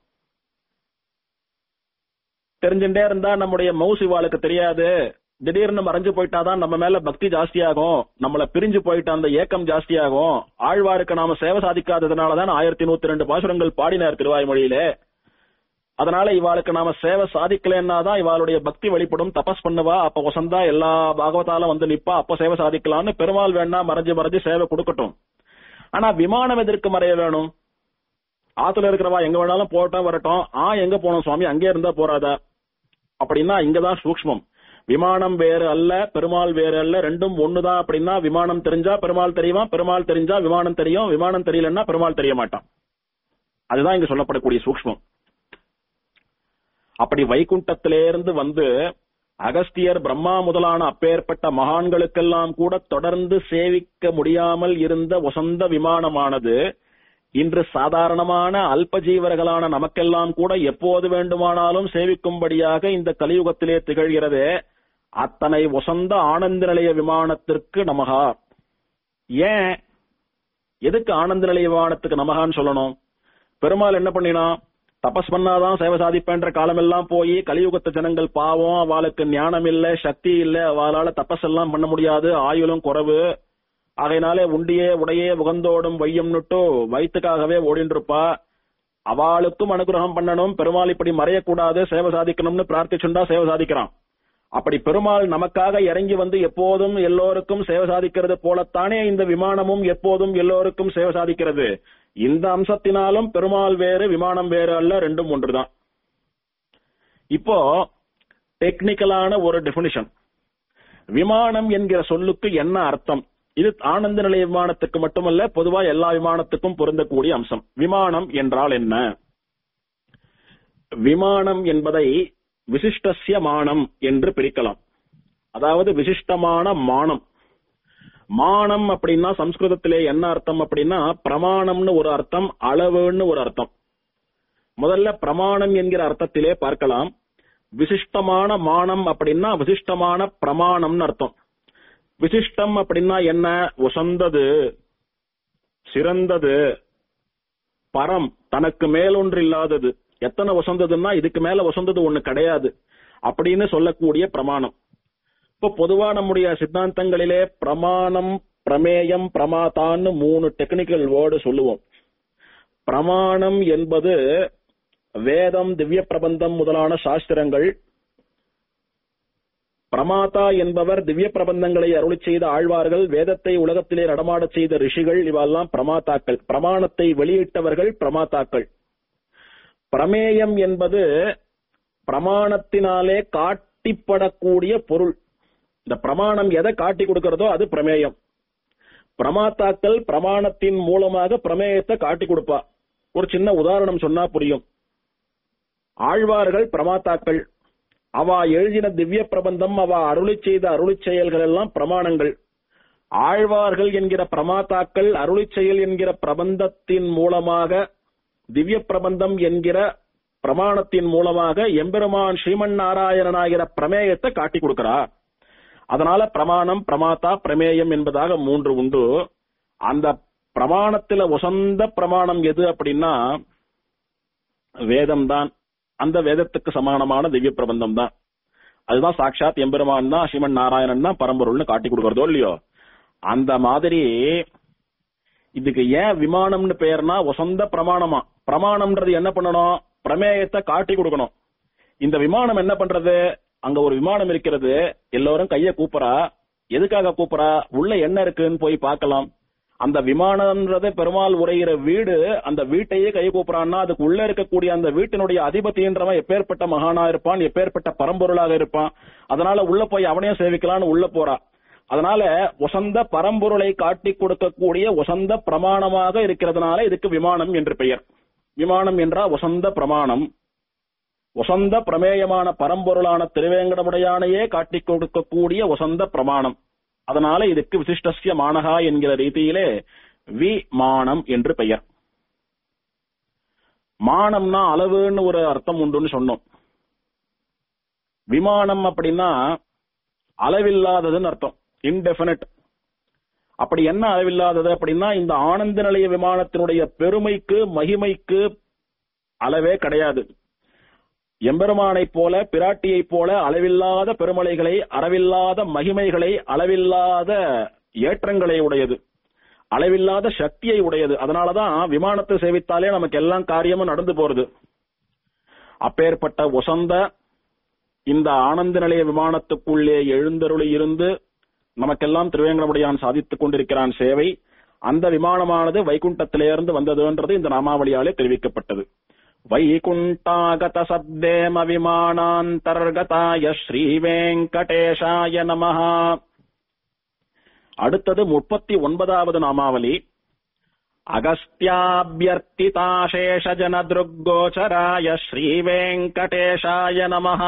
A: தெரிஞ்சுட்டே இருந்தா நம்முடைய மவுஸ் இவாளுக்கு தெரியாது திடீர்னு மறைஞ்சு போயிட்டாதான் நம்ம மேல பக்தி ஜாஸ்தியாகும் நம்மள பிரிஞ்சு போயிட்ட அந்த ஏக்கம் ஜாஸ்தியாகும் ஆழ்வாருக்கு நாம சேவை சாதிக்காததுனாலதான் ஆயிரத்தி நூத்தி ரெண்டு பாசுரங்கள் பாடினார் திருவாய்மொழியிலே அதனால இவாளுக்கு நாம சேவை சாதிக்கலன்னா தான் இவாளுடைய பக்தி வெளிப்படும் தபஸ் பண்ணுவா அப்ப வசந்தா எல்லா பாகவதாலும் வந்து நிப்பா அப்ப சேவை சாதிக்கலாம்னு பெருமாள் வேணா மறைஞ்சு மறைஞ்சு சேவை கொடுக்கட்டும் ஆனா விமானம் எதற்கு மறைய வேணும் ஆத்துல இருக்கிறவா எங்க வேணாலும் போட்டோம் வரட்டும் ஆ எங்க போனோம் சுவாமி அங்கே இருந்தா போறாதா அப்படின்னா இங்கதான் சூக்ஷ்மம் விமானம் வேறு அல்ல பெருமாள் வேறு அல்ல ரெண்டும் ஒண்ணுதான் அப்படின்னா விமானம் தெரிஞ்சா பெருமாள் தெரியுமா பெருமாள் தெரிஞ்சா விமானம் தெரியும் விமானம் தெரியலன்னா பெருமாள் தெரிய மாட்டான் அதுதான் இங்க சொல்லப்படக்கூடிய சூக்ஷ்மம் அப்படி வைகுண்டத்திலிருந்து வந்து அகஸ்தியர் பிரம்மா முதலான அப்பேற்பட்ட மகான்களுக்கெல்லாம் கூட தொடர்ந்து சேவிக்க முடியாமல் இருந்த வசந்த விமானமானது இன்று சாதாரணமான அல்பஜீவர்களான நமக்கெல்லாம் கூட எப்போது வேண்டுமானாலும் சேவிக்கும்படியாக இந்த கலியுகத்திலே திகழ்கிறதே அத்தனை வசந்த ஆனந்த நிலைய விமானத்திற்கு நமகா ஏன் எதுக்கு ஆனந்த நிலைய விமானத்துக்கு நமகான்னு சொல்லணும் பெருமாள் என்ன பண்ணினா தபஸ் பண்ணாதான் சேவை சாதிப்பேன்ற காலமெல்லாம் போய் கலியுகத்து ஜனங்கள் பாவம் அவளுக்கு ஞானம் இல்ல சக்தி இல்ல அவளால தபஸ் எல்லாம் பண்ண முடியாது ஆயுளும் குறைவு ஆகையினாலே உண்டியே உடையே உகந்தோடும் வையம்னுட்டு வயிற்றுக்காகவே ஓடின்னு இருப்பா அவளுக்கும் அனுகிரகம் பண்ணணும் பெருமாள் இப்படி மறையக்கூடாது சேவை சாதிக்கணும்னு பிரார்த்திச்சுண்டா சேவை சாதிக்கிறான் அப்படி பெருமாள் நமக்காக இறங்கி வந்து எப்போதும் எல்லோருக்கும் சேவை சாதிக்கிறது போலத்தானே இந்த விமானமும் எப்போதும் எல்லோருக்கும் சேவை சாதிக்கிறது இந்த அம்சத்தினாலும் பெருமாள் வேறு விமானம் வேறு அல்ல ரெண்டும் ஒன்றுதான் இப்போ டெக்னிக்கலான ஒரு டெபினிஷன் விமானம் என்கிற சொல்லுக்கு என்ன அர்த்தம் இது ஆனந்த நிலைய விமானத்துக்கு மட்டுமல்ல பொதுவா எல்லா விமானத்துக்கும் பொருந்தக்கூடிய அம்சம் விமானம் என்றால் என்ன விமானம் என்பதை விசிஷ்டசிய மானம் என்று பிரிக்கலாம் அதாவது விசிஷ்டமான மானம் மானம் அப்படின்னா சம்ஸ்கிருதத்திலே என்ன அர்த்தம் அப்படின்னா பிரமாணம்னு ஒரு அர்த்தம் அளவுன்னு ஒரு அர்த்தம் முதல்ல பிரமாணம் என்கிற அர்த்தத்திலே பார்க்கலாம் விசிஷ்டமான மானம் அப்படின்னா விசிஷ்டமான பிரமாணம்னு அர்த்தம் விசிஷ்டம் அப்படின்னா என்ன உசந்தது சிறந்தது பரம் தனக்கு மேலொன்று இல்லாதது எத்தனை வசந்ததுன்னா இதுக்கு மேல வசந்தது ஒண்ணு கிடையாது அப்படின்னு சொல்லக்கூடிய பிரமாணம் இப்போ பொதுவா நம்முடைய சித்தாந்தங்களிலே பிரமாணம் பிரமேயம் பிரமாதான்னு மூணு டெக்னிக்கல் வேர்டு சொல்லுவோம் பிரமாணம் என்பது வேதம் திவ்ய பிரபந்தம் முதலான சாஸ்திரங்கள் பிரமாதா என்பவர் திவ்ய பிரபந்தங்களை அருளி செய்த ஆழ்வார்கள் வேதத்தை உலகத்திலே நடமாடச் செய்த ரிஷிகள் இவெல்லாம் பிரமாதாக்கள் பிரமாணத்தை வெளியிட்டவர்கள் பிரமாதாக்கள் பிரமேயம் என்பது பிரமாணத்தினாலே காட்டிப்படக்கூடிய பொருள் இந்த பிரமாணம் எதை காட்டி கொடுக்கிறதோ அது பிரமேயம் பிரமாத்தாக்கள் பிரமாணத்தின் மூலமாக பிரமேயத்தை காட்டி கொடுப்பா ஒரு சின்ன உதாரணம் சொன்னா புரியும் ஆழ்வார்கள் பிரமாத்தாக்கள் அவ எழுதின திவ்ய பிரபந்தம் அவ அருளி செய்த அருளி செயல்கள் எல்லாம் பிரமாணங்கள் ஆழ்வார்கள் என்கிற பிரமாத்தாக்கள் அருளி செயல் என்கிற பிரபந்தத்தின் மூலமாக திவ்ய பிரபந்தம் என்கிற பிரமாணத்தின் மூலமாக எம்பெருமான் ஸ்ரீமன் நாராயணனாகிற பிரமேயத்தை காட்டி கொடுக்கிறார் அதனால பிரமாணம் பிரமாத்தா பிரமேயம் என்பதாக மூன்று உண்டு அந்த பிரமாணத்துல உசந்த பிரமாணம் எது அப்படின்னா வேதம் தான் அந்த வேதத்துக்கு சமானமான திவ்ய பிரபந்தம் தான் அதுதான் சாட்சாத் எம்பெருமான் தான் ஸ்ரீமன் நாராயணன் தான் பரம்பொருள்னு காட்டி கொடுக்கறதோ இல்லையோ அந்த மாதிரி இதுக்கு ஏன் விமானம்னு பெயர்னா உசந்த பிரமாணமா பிரமாணம்ன்றது என்ன பண்ணணும் பிரமேயத்தை காட்டி கொடுக்கணும் இந்த விமானம் என்ன பண்றது அங்க ஒரு விமானம் இருக்கிறது எல்லோரும் கைய கூப்புறா எதுக்காக கூப்புறா உள்ள என்ன இருக்குன்னு போய் பார்க்கலாம் அந்த விமானம்ன்றது பெருமாள் உரைகிற வீடு அந்த வீட்டையே கை கூப்புறான்னா அதுக்கு உள்ள இருக்கக்கூடிய அந்த வீட்டினுடைய அதிபதின்றவன் எப்பேற்பட்ட மகானா இருப்பான் எப்பேற்பட்ட பரம்பொருளாக இருப்பான் அதனால உள்ள போய் அவனையும் சேவிக்கலாம்னு உள்ள போறா அதனால உசந்த பரம்பொருளை காட்டி கொடுக்கக்கூடிய உசந்த பிரமாணமாக இருக்கிறதுனால இதுக்கு விமானம் என்று பெயர் விமானம் என்றா உசந்த பிரமாணம் உசந்த பிரமேயமான பரம்பொருளான திருவேங்கடமுடையானையே காட்டி கொடுக்கக்கூடிய உசந்த பிரமாணம் அதனால இதுக்கு விசிஷ்டசிய மானகா என்கிற ரீதியிலே விமானம் என்று பெயர் மானம்னா அளவுன்னு ஒரு அர்த்தம் உண்டுன்னு சொன்னோம் விமானம் அப்படின்னா அளவில்லாததுன்னு அர்த்தம் இன்டெபினிட் அப்படி என்ன அளவில்லாதது அப்படின்னா இந்த ஆனந்த நிலைய விமானத்தினுடைய பெருமைக்கு மகிமைக்கு அளவே கிடையாது எம்பெருமானைப் போல பிராட்டியைப் போல அளவில்லாத பெருமலைகளை அளவில்லாத மகிமைகளை அளவில்லாத ஏற்றங்களை உடையது அளவில்லாத சக்தியை உடையது அதனாலதான் விமானத்தை சேவித்தாலே நமக்கு எல்லாம் காரியமும் நடந்து போறது அப்பேற்பட்ட உசந்த இந்த ஆனந்த நிலைய விமானத்துக்குள்ளே எழுந்தருளி இருந்து நமக்கெல்லாம் திருவேங்கடமுடையான் சாதித்துக் கொண்டிருக்கிறான் சேவை அந்த விமானமானது வைகுண்டத்திலிருந்து வந்ததுன்றது இந்த நாமாவளியாலே தெரிவிக்கப்பட்டது வைகுண்டாகத சப்தேம விமானாந்தர்கதாய ஸ்ரீ வெங்கடேஷாய நமஹ அடுத்தது முப்பத்தி ஒன்பதாவது நாமாவளி அகஸ்தியாபியர்த்திதாசேஷ ஜனதுர்கோச்சராய ஸ்ரீ வெங்கடேஷாய நமஹ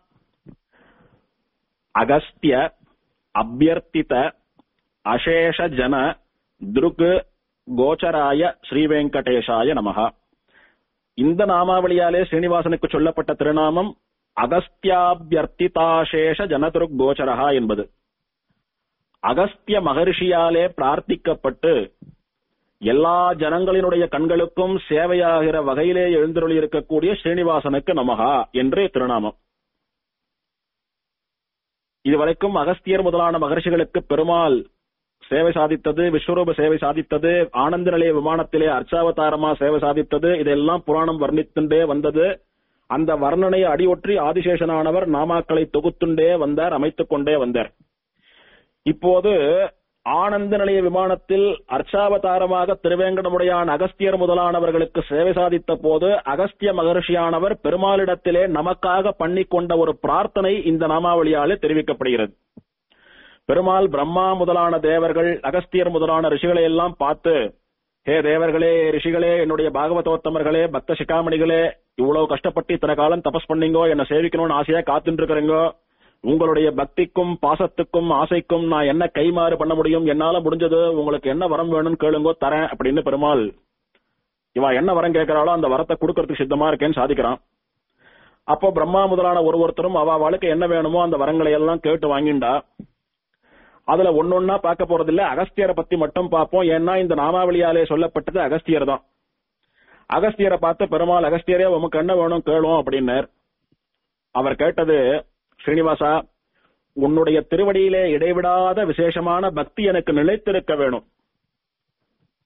A: அகஸ்திய அபியர்த்தித அசேஷ ஜன திருக் கோச்சராய ஸ்ரீ வெங்கடேஷாய நமஹ இந்த நாமாவளியாலே ஸ்ரீனிவாசனுக்கு சொல்லப்பட்ட திருநாமம் அகஸ்தியாபியர்த்திதாசேஷ ஜனதுருக் கோச்சரஹா என்பது அகஸ்திய மகர்ஷியாலே பிரார்த்திக்கப்பட்டு எல்லா ஜனங்களினுடைய கண்களுக்கும் சேவையாகிற வகையிலே எழுந்தருளி இருக்கக்கூடிய ஸ்ரீனிவாசனுக்கு நமகா என்று திருநாமம் இதுவரைக்கும் அகஸ்தியர் முதலான மகர்ஷிகளுக்கு பெருமாள் சேவை சாதித்தது விஸ்வரூப சேவை சாதித்தது ஆனந்த நிலைய விமானத்திலே அர்ச்சாவதாரமா சேவை சாதித்தது இதெல்லாம் புராணம் வர்ணித்துண்டே வந்தது அந்த வர்ணனை அடியொற்றி ஆதிசேஷனானவர் நாமாக்களை தொகுத்துண்டே வந்தார் அமைத்துக் கொண்டே வந்தார் இப்போது ஆனந்த நிலைய விமானத்தில் அர்ச்சாவதாரமாக திருவேங்கடமுடையான் அகஸ்தியர் முதலானவர்களுக்கு சேவை சாதித்த போது அகஸ்திய மகர்ஷியானவர் பெருமாளிடத்திலே நமக்காக பண்ணிக்கொண்ட ஒரு பிரார்த்தனை இந்த நாமாவளியாலே தெரிவிக்கப்படுகிறது பெருமாள் பிரம்மா முதலான தேவர்கள் அகஸ்தியர் முதலான ரிஷிகளை எல்லாம் பார்த்து ஹே தேவர்களே ரிஷிகளே என்னுடைய பாகவதோத்தமர்களே பக்த சிகாமணிகளே இவ்வளவு கஷ்டப்பட்டு இத்தனை காலம் தபஸ் பண்ணீங்கோ என்ன சேவிக்கணும்னு ஆசையா காத்துட்டு இருக்கிறீங்கோ உங்களுடைய பக்திக்கும் பாசத்துக்கும் ஆசைக்கும் நான் என்ன கைமாறு பண்ண முடியும் என்னால முடிஞ்சது உங்களுக்கு என்ன வரம் வேணும்னு கேளுங்கோ தரேன் அப்படின்னு பெருமாள் இவா என்ன வரம் கேட்கிறாளோ அந்த வரத்தை கொடுக்கறதுக்கு சித்தமா இருக்கேன்னு சாதிக்கிறான் அப்போ பிரம்மா முதலான ஒரு ஒருத்தரும் அவ அவளுக்கு என்ன வேணுமோ அந்த வரங்களை எல்லாம் கேட்டு வாங்கிண்டா அதுல ஒன்னொன்னா பார்க்க போறது இல்ல அகஸ்தியரை பத்தி மட்டும் பார்ப்போம் ஏன்னா இந்த நாமாவளியாலே சொல்லப்பட்டது அகஸ்தியர் தான் அகஸ்தியரை பார்த்து பெருமாள் அகஸ்தியரே உமக்கு என்ன வேணும் கேளும் அப்படின்னார் அவர் கேட்டது ஸ்ரீனிவாசா உன்னுடைய திருவடியிலே இடைவிடாத விசேஷமான பக்தி எனக்கு நிலைத்திருக்க வேணும்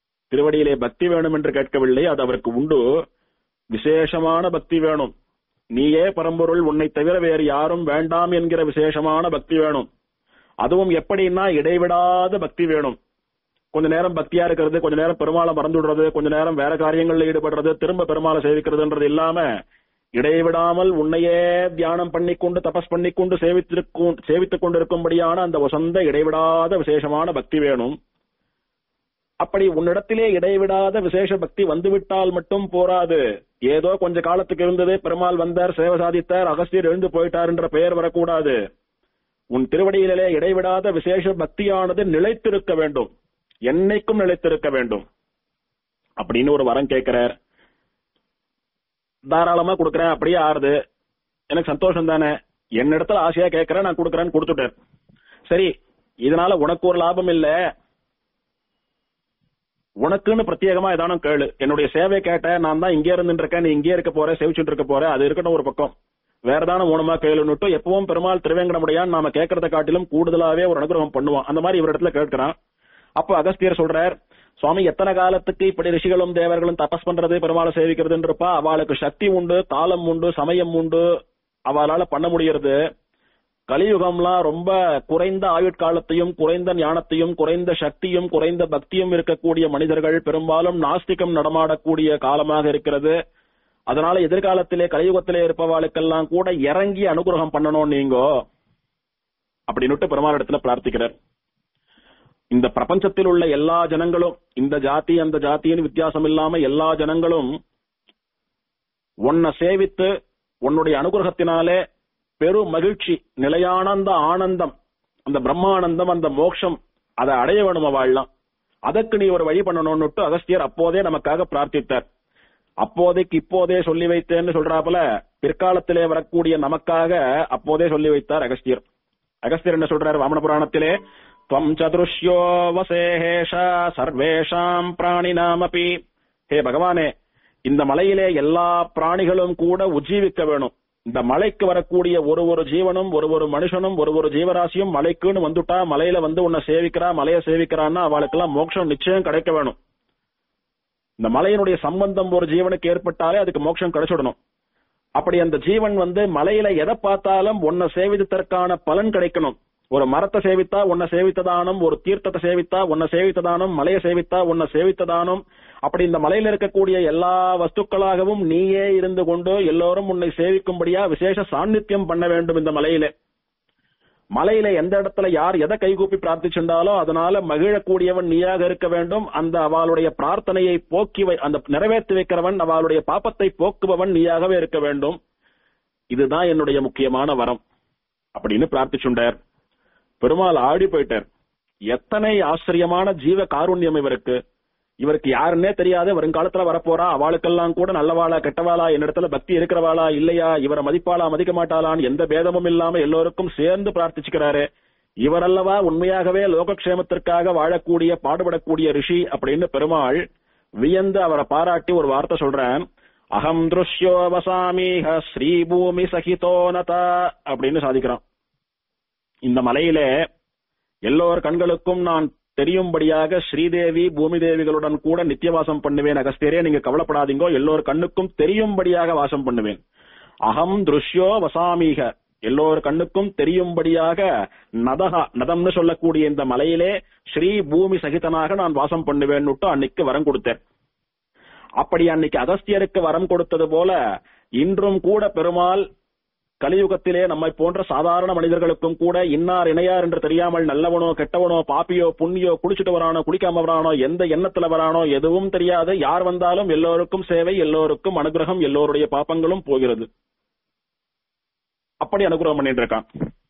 A: திருவடியிலே பக்தி வேணும் என்று கேட்கவில்லை அது அவருக்கு உண்டு விசேஷமான பக்தி வேணும் நீயே பரம்பொருள் உன்னை தவிர வேறு யாரும் வேண்டாம் என்கிற விசேஷமான பக்தி வேணும் அதுவும் எப்படின்னா இடைவிடாத பக்தி வேணும் கொஞ்ச நேரம் பக்தியா இருக்கிறது கொஞ்ச நேரம் பெருமாளை மறந்துடுறது கொஞ்ச நேரம் வேற காரியங்கள்ல ஈடுபடுறது திரும்ப பெருமாளை சேவிக்கிறதுன்றது இல்லாம இடைவிடாமல் உன்னையே தியானம் பண்ணிக்கொண்டு தபஸ் பண்ணிக்கொண்டு சேவித்திருக்கும் சேவித்துக் கொண்டிருக்கும்படியான அந்த வசந்த இடைவிடாத விசேஷமான பக்தி வேணும் அப்படி உன்னிடத்திலே இடைவிடாத விசேஷ பக்தி வந்துவிட்டால் மட்டும் போராது ஏதோ கொஞ்ச காலத்துக்கு இருந்தது பெருமாள் வந்தார் சேவை சாதித்தார் அகஸ்தியர் எழுந்து போயிட்டார் என்ற பெயர் வரக்கூடாது உன் திருவடியிலே இடைவிடாத விசேஷ பக்தியானது நிலைத்திருக்க வேண்டும் என்னைக்கும் நிலைத்திருக்க வேண்டும் அப்படின்னு ஒரு வரம் கேட்கிறார் தாராளமா கொடுக்கறேன் அப்படியே ஆறுது எனக்கு சந்தோஷம் தானே என்னிடத்துல ஆசையா கேட்கறேன் நான் கொடுக்கறேன்னு கொடுத்துட்டேன் சரி இதனால உனக்கு ஒரு லாபம் இல்ல உனக்குன்னு பிரத்யேகமா ஏதானும் கேளு என்னுடைய சேவை கேட்ட நான் தான் இங்கே இருந்துட்டு இருக்கேன் நீ இங்கே இருக்க போற சேவிச்சுட்டு இருக்க போற அது இருக்கட்டும் ஒரு பக்கம் வேற தானே ஊனமா கேளுன்னுட்டு எப்பவும் பெருமாள் திருவேங்கடமுடையான் நாம கேட்கறத காட்டிலும் கூடுதலாவே ஒரு அனுகிரகம் பண்ணுவோம் அந்த மாதிரி இவரிடத்துல கேட்கிறான் அப்ப அகஸ்தியர் சொல்றார் சுவாமி எத்தனை காலத்துக்கு இப்படி ரிஷிகளும் தேவர்களும் தபஸ் பண்றது பெருமாளை சேவிக்கிறதுன்றப்பா அவளுக்கு சக்தி உண்டு காலம் உண்டு சமயம் உண்டு அவளால பண்ண முடியறது கலியுகம்லாம் ரொம்ப குறைந்த ஆயுட்காலத்தையும் குறைந்த ஞானத்தையும் குறைந்த சக்தியும் குறைந்த பக்தியும் இருக்கக்கூடிய மனிதர்கள் பெரும்பாலும் நாஸ்திகம் நடமாடக்கூடிய காலமாக இருக்கிறது அதனால எதிர்காலத்திலே கலியுகத்திலே இருப்பவாளுக்கெல்லாம் கூட இறங்கி அனுகிரகம் பண்ணணும் நீங்கோ அப்படின்னுட்டு பெருமாள் இடத்துல பிரார்த்திக்கிறார் இந்த பிரபஞ்சத்தில் உள்ள எல்லா ஜனங்களும் இந்த ஜாதி அந்த ஜாத்தியின் வித்தியாசம் இல்லாம எல்லா ஜனங்களும் உன்னை சேவித்து உன்னுடைய அனுகிரகத்தினாலே பெரும் மகிழ்ச்சி நிலையான அந்த ஆனந்தம் அந்த பிரம்மானந்தம் அந்த மோட்சம் அதை அடைய வேணும் அவள்லாம் அதற்கு நீ ஒரு வழி பண்ணணும்னுட்டு அகஸ்தியர் அப்போதே நமக்காக பிரார்த்தித்தார் அப்போதைக்கு இப்போதே சொல்லி வைத்தேன்னு சொல்றாப்புல பிற்காலத்திலே வரக்கூடிய நமக்காக அப்போதே சொல்லி வைத்தார் அகஸ்தியர் அகஸ்தியர் என்ன சொல்றாரு வாமன புராணத்திலே துவம் சதுருஷ்யோ வசேஹேஷ சர்வேஷாம் பிராணினாமபி ஹே பகவானே இந்த மலையிலே எல்லா பிராணிகளும் கூட உஜ்ஜீவிக்க வேணும் இந்த மலைக்கு வரக்கூடிய ஒரு ஒரு ஜீவனும் ஒரு ஒரு மனுஷனும் ஒரு ஒரு ஜீவராசியும் மலைக்குன்னு வந்துட்டா மலையில வந்து உன்னை சேவிக்கிறா மலையை சேவிக்கிறான்னா அவளுக்கெல்லாம் மோட்சம் நிச்சயம் கிடைக்க வேணும் இந்த மலையினுடைய சம்பந்தம் ஒரு ஜீவனுக்கு ஏற்பட்டாலே அதுக்கு மோட்சம் கிடைச்சிடணும் அப்படி அந்த ஜீவன் வந்து மலையில எதை பார்த்தாலும் உன்னை சேவித்ததற்கான பலன் கிடைக்கணும் ஒரு மரத்தை சேவித்தா உன்னை சேவித்ததானும் ஒரு தீர்த்தத்தை சேவித்தா உன்னை சேவித்ததானும் மலையை சேவித்தா உன்னை சேவித்ததானும் அப்படி இந்த மலையில இருக்கக்கூடிய எல்லா வஸ்துக்களாகவும் நீயே இருந்து கொண்டு எல்லோரும் உன்னை சேவிக்கும்படியா விசேஷ சாநித்தியம் பண்ண வேண்டும் இந்த மலையில மலையில எந்த இடத்துல யார் எதை கைகூப்பி பிரார்த்திச்சுண்டாலோ அதனால மகிழக்கூடியவன் நீயாக இருக்க வேண்டும் அந்த அவளுடைய பிரார்த்தனையை போக்கி வை அந்த நிறைவேற்றி வைக்கிறவன் அவளுடைய பாப்பத்தை போக்குபவன் நீயாகவே இருக்க வேண்டும் இதுதான் என்னுடைய முக்கியமான வரம் அப்படின்னு பிரார்த்திச்சுண்டார் பெருமாள் ஆடி போயிட்டார் எத்தனை ஆச்சரியமான ஜீவ காருண்யம் இவருக்கு இவருக்கு யாருன்னே தெரியாது வருங்காலத்துல வரப்போறா அவளுக்கெல்லாம் கூட நல்லவாளா கெட்டவாளா என்னிடத்துல பக்தி இருக்கிறவாளா இல்லையா இவரை மதிப்பாளா மதிக்க மாட்டாளான்னு எந்த பேதமும் இல்லாம எல்லோருக்கும் சேர்ந்து பிரார்த்திச்சுக்கிறாரு இவரல்லவா உண்மையாகவே லோகக்ஷேமத்திற்காக வாழக்கூடிய பாடுபடக்கூடிய ரிஷி அப்படின்னு பெருமாள் வியந்து அவரை பாராட்டி ஒரு வார்த்தை சொல்றேன் அகம் திருஷ்யோ வசாமீக ஸ்ரீபூமி சகிதோனதா அப்படின்னு சாதிக்கிறான் இந்த மலையிலே எல்லோர் கண்களுக்கும் நான் தெரியும்படியாக ஸ்ரீதேவி பூமி தேவிகளுடன் கூட நித்தியவாசம் பண்ணுவேன் அகஸ்தியரே நீங்க கவலைப்படாதீங்கோ எல்லோர் கண்ணுக்கும் தெரியும்படியாக வாசம் பண்ணுவேன் அகம் திருஷ்யோ வசாமீக எல்லோர் கண்ணுக்கும் தெரியும்படியாக நதகா நதம்னு சொல்லக்கூடிய இந்த மலையிலே ஸ்ரீ பூமி சகிதனாக நான் வாசம் பண்ணுவேன்னுட்டு அன்னைக்கு வரம் கொடுத்தேன் அப்படி அன்னைக்கு அகஸ்தியருக்கு வரம் கொடுத்தது போல இன்றும் கூட பெருமாள் கலியுகத்திலே நம்மை போன்ற சாதாரண மனிதர்களுக்கும் கூட இன்னார் இணையார் என்று தெரியாமல் நல்லவனோ கெட்டவனோ பாப்பியோ புண்ணியோ குடிச்சிட்டு வரானோ குடிக்காம வரானோ எந்த எண்ணத்துல வரானோ எதுவும் தெரியாது யார் வந்தாலும் எல்லோருக்கும் சேவை எல்லோருக்கும் அனுகிரகம் எல்லோருடைய பாப்பங்களும் போகிறது அப்படி அனுகிரகம் பண்ணிட்டு இருக்கான்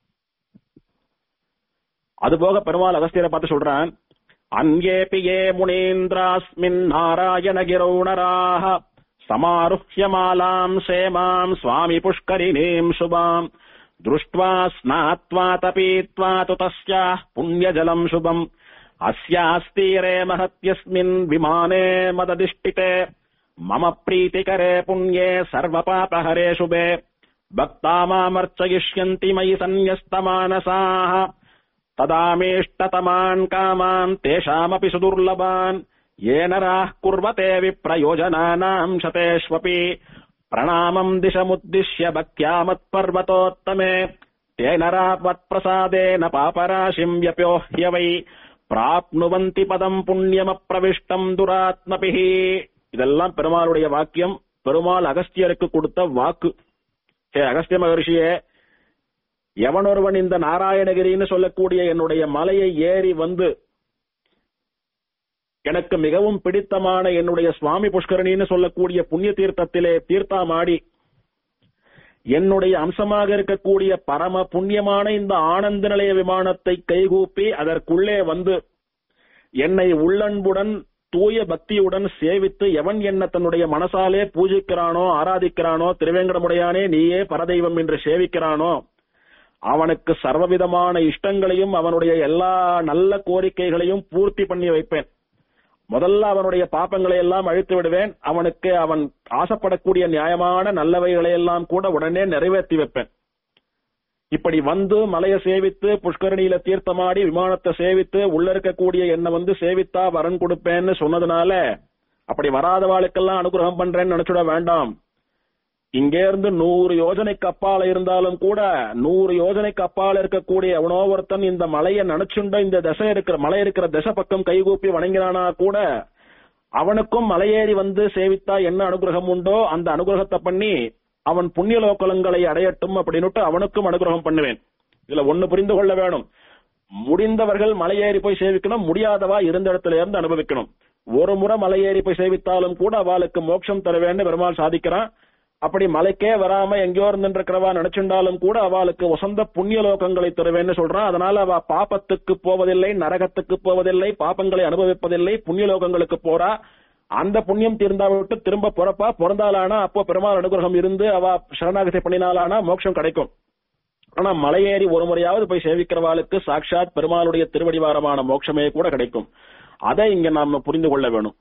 A: அதுபோக பெருமாள் அகஸ்தியரை பார்த்து சொல்றான் அங்கேபி ஏ முனீந்திராஸ்மின் நாராயணகிரௌணராக समारुह्यमालाम् सेमाम् स्वामि पुष्करिणीम् शुभाम् दृष्ट्वा स्नात्वा तपीत्वा तु तस्याः पुण्यजलम् शुभम् अस्यास्तीरे महत्यस्मिन् विमाने मदधिष्ठिते मम प्रीतिकरे पुण्ये सर्वपापहरे शुभे भक्ता मामर्चयिष्यन्ति मयि सन्न्यस्तमानसाः तदामीष्टतमान् कामान् तेषामपि सुदुर्लभान् येन राः कुर्वते विप्रयोजनानाम् शतेष्वपि பிரணாமம் திசமுத்திஷ்ய பக்தியா மத்பர்வதோத்தமே தேனராத்வத் பிரசாதேன பாபராசிம் யப்யோஹ்யவை பிராப்னுவந்தி பதம் புண்ணியமப்பிரவிஷ்டம் துராத்மபிஹி இதெல்லாம் பெருமாளுடைய வாக்கியம் பெருமாள் அகஸ்தியருக்கு கொடுத்த வாக்கு ஹே அகஸ்திய மகர்ஷியே எவனொருவன் இந்த நாராயணகிரின்னு சொல்லக்கூடிய என்னுடைய மலையை ஏறி வந்து எனக்கு மிகவும் பிடித்தமான என்னுடைய சுவாமி புஷ்கரணின்னு சொல்லக்கூடிய புண்ணிய தீர்த்தத்திலே தீர்த்தாமாடி என்னுடைய அம்சமாக இருக்கக்கூடிய பரம புண்ணியமான இந்த ஆனந்த நிலைய விமானத்தை கைகூப்பி அதற்குள்ளே வந்து என்னை உள்ளன்புடன் தூய பக்தியுடன் சேவித்து எவன் என்ன தன்னுடைய மனசாலே பூஜிக்கிறானோ ஆராதிக்கிறானோ திருவேங்கடமுடையானே நீயே பரதெய்வம் என்று சேவிக்கிறானோ அவனுக்கு சர்வவிதமான இஷ்டங்களையும் அவனுடைய எல்லா நல்ல கோரிக்கைகளையும் பூர்த்தி பண்ணி வைப்பேன் முதல்ல அவனுடைய பாப்பங்களை எல்லாம் அழித்து விடுவேன் அவனுக்கு அவன் ஆசைப்படக்கூடிய நியாயமான நல்லவைகளை எல்லாம் கூட உடனே நிறைவேற்றி வைப்பேன் இப்படி வந்து மலையை சேவித்து புஷ்கரணியில தீர்த்தமாடி விமானத்தை சேவித்து உள்ள இருக்கக்கூடிய என்ன வந்து சேவித்தா வரன் கொடுப்பேன்னு சொன்னதுனால அப்படி வராதவாளுக்கெல்லாம் அனுகிரகம் பண்றேன்னு நினைச்சுட வேண்டாம் இங்கே இருந்து நூறு யோஜனைக்கு அப்பால இருந்தாலும் கூட நூறு யோஜனைக்கு அப்பால இருக்கக்கூடிய எவனோ ஒருத்தன் இந்த மலையை நினைச்சுண்ட இந்த திசை இருக்கிற மலை இருக்கிற திசை பக்கம் கைகூப்பி வணங்கினானா கூட அவனுக்கும் மலையேறி வந்து சேவித்தா என்ன அனுகிரகம் உண்டோ அந்த அனுகிரகத்தை பண்ணி அவன் புண்ணிய லோக்கலங்களை அடையட்டும் அப்படின்னுட்டு அவனுக்கும் அனுகிரகம் பண்ணுவேன் இதுல ஒண்ணு புரிந்து கொள்ள வேணும் முடிந்தவர்கள் மலையேறி போய் சேவிக்கணும் முடியாதவா இருந்த இடத்துல இருந்து அனுபவிக்கணும் ஒரு முறை மலையேறி போய் சேவித்தாலும் கூட அவளுக்கு மோட்சம் தருவேன்னு பெருமாள் சாதிக்கிறான் அப்படி மலைக்கே வராம எங்கேயோ இருந்துருக்கிறவா நினைச்சுண்டாலும் கூட அவளுக்கு வசந்த புண்ணிய லோகங்களை தருவேன்னு சொல்றான் அதனால அவ பாப்பத்துக்கு போவதில்லை நரகத்துக்கு போவதில்லை பாப்பங்களை அனுபவிப்பதில்லை புண்ணிய லோகங்களுக்கு போறா அந்த புண்ணியம் தீர்ந்தா விட்டு திரும்ப பிறப்பா பிறந்தாலானா அப்போ பெருமாள் அனுகிரகம் இருந்து அவ சரணாகதி பண்ணினாலானா மோட்சம் கிடைக்கும் ஆனா மலையேறி ஒரு முறையாவது போய் சேவிக்கிறவாளுக்கு சாட்சாத் பெருமாளுடைய திருவடிவாரமான மோட்சமே கூட கிடைக்கும் அதை இங்க நாம புரிந்து கொள்ள வேணும்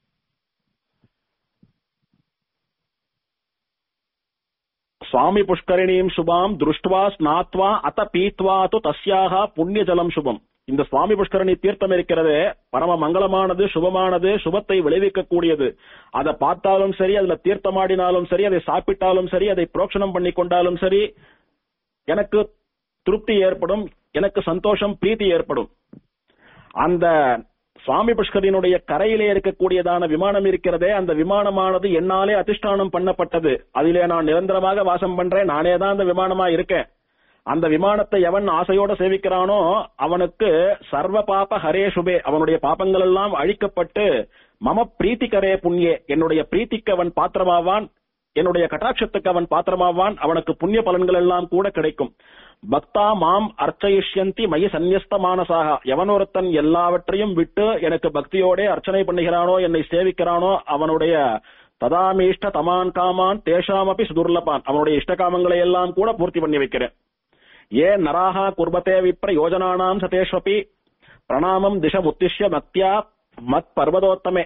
A: சுவாமி புஷ்கரிணியும் சுபாம் திருஷ்டுவா ஸ்நாத்வா அத பீத்வா து தஸ்யாக புண்ணிய ஜலம் சுபம் இந்த சுவாமி புஷ்கரணி தீர்த்தம் இருக்கிறதே பரம மங்களமானது சுபமானது சுபத்தை விளைவிக்கக்கூடியது அதை பார்த்தாலும் சரி அதுல தீர்த்தமாடினாலும் சரி அதை சாப்பிட்டாலும் சரி அதை புரோக்ஷனம் பண்ணி கொண்டாலும் சரி எனக்கு திருப்தி ஏற்படும் எனக்கு சந்தோஷம் பிரீத்தி ஏற்படும் அந்த சுவாமி புஷ்கரினுடைய கரையிலே இருக்கக்கூடியதான விமானம் இருக்கிறதே அந்த விமானமானது என்னாலே அதிஷ்டானம் பண்ணப்பட்டது அதிலே நான் நிரந்தரமாக வாசம் பண்றேன் நானே தான் அந்த விமானமா இருக்கேன் அந்த விமானத்தை எவன் ஆசையோட சேவிக்கிறானோ அவனுக்கு சர்வ பாப ஹரே சுபே அவனுடைய பாபங்கள் எல்லாம் அழிக்கப்பட்டு மம பிரீத்திகரே புண்ணியே என்னுடைய பிரீத்திக்கு அவன் பாத்திரமாவான் என்னுடைய கட்டாட்சத்துக்கு அவன் பாத்திரமாவான் அவனுக்கு புண்ணிய பலன்கள் எல்லாம் கூட கிடைக்கும் பக்தா மாம் அர்ச்சயிஷ்யந்தி மயி சந்நியஸ்த மானசாக எவனொருத்தன் எல்லாவற்றையும் விட்டு எனக்கு பக்தியோட அர்ச்சனை பண்ணுகிறானோ என்னை சேவிக்கிறானோ அவனுடைய ததாமீஷ்ட தமான் காமான் தேஷாமபி சுதுர்லபான் அவனுடைய இஷ்டகாமங்களை எல்லாம் கூட பூர்த்தி பண்ணி வைக்கிறேன் ஏ நராக குர்பத்தே விப்ர யோஜனானாம் சதேஷ்வபி பிரணாமம் திசமுத்திஷ்ய மக்தியா மத் பர்வதோத்தமே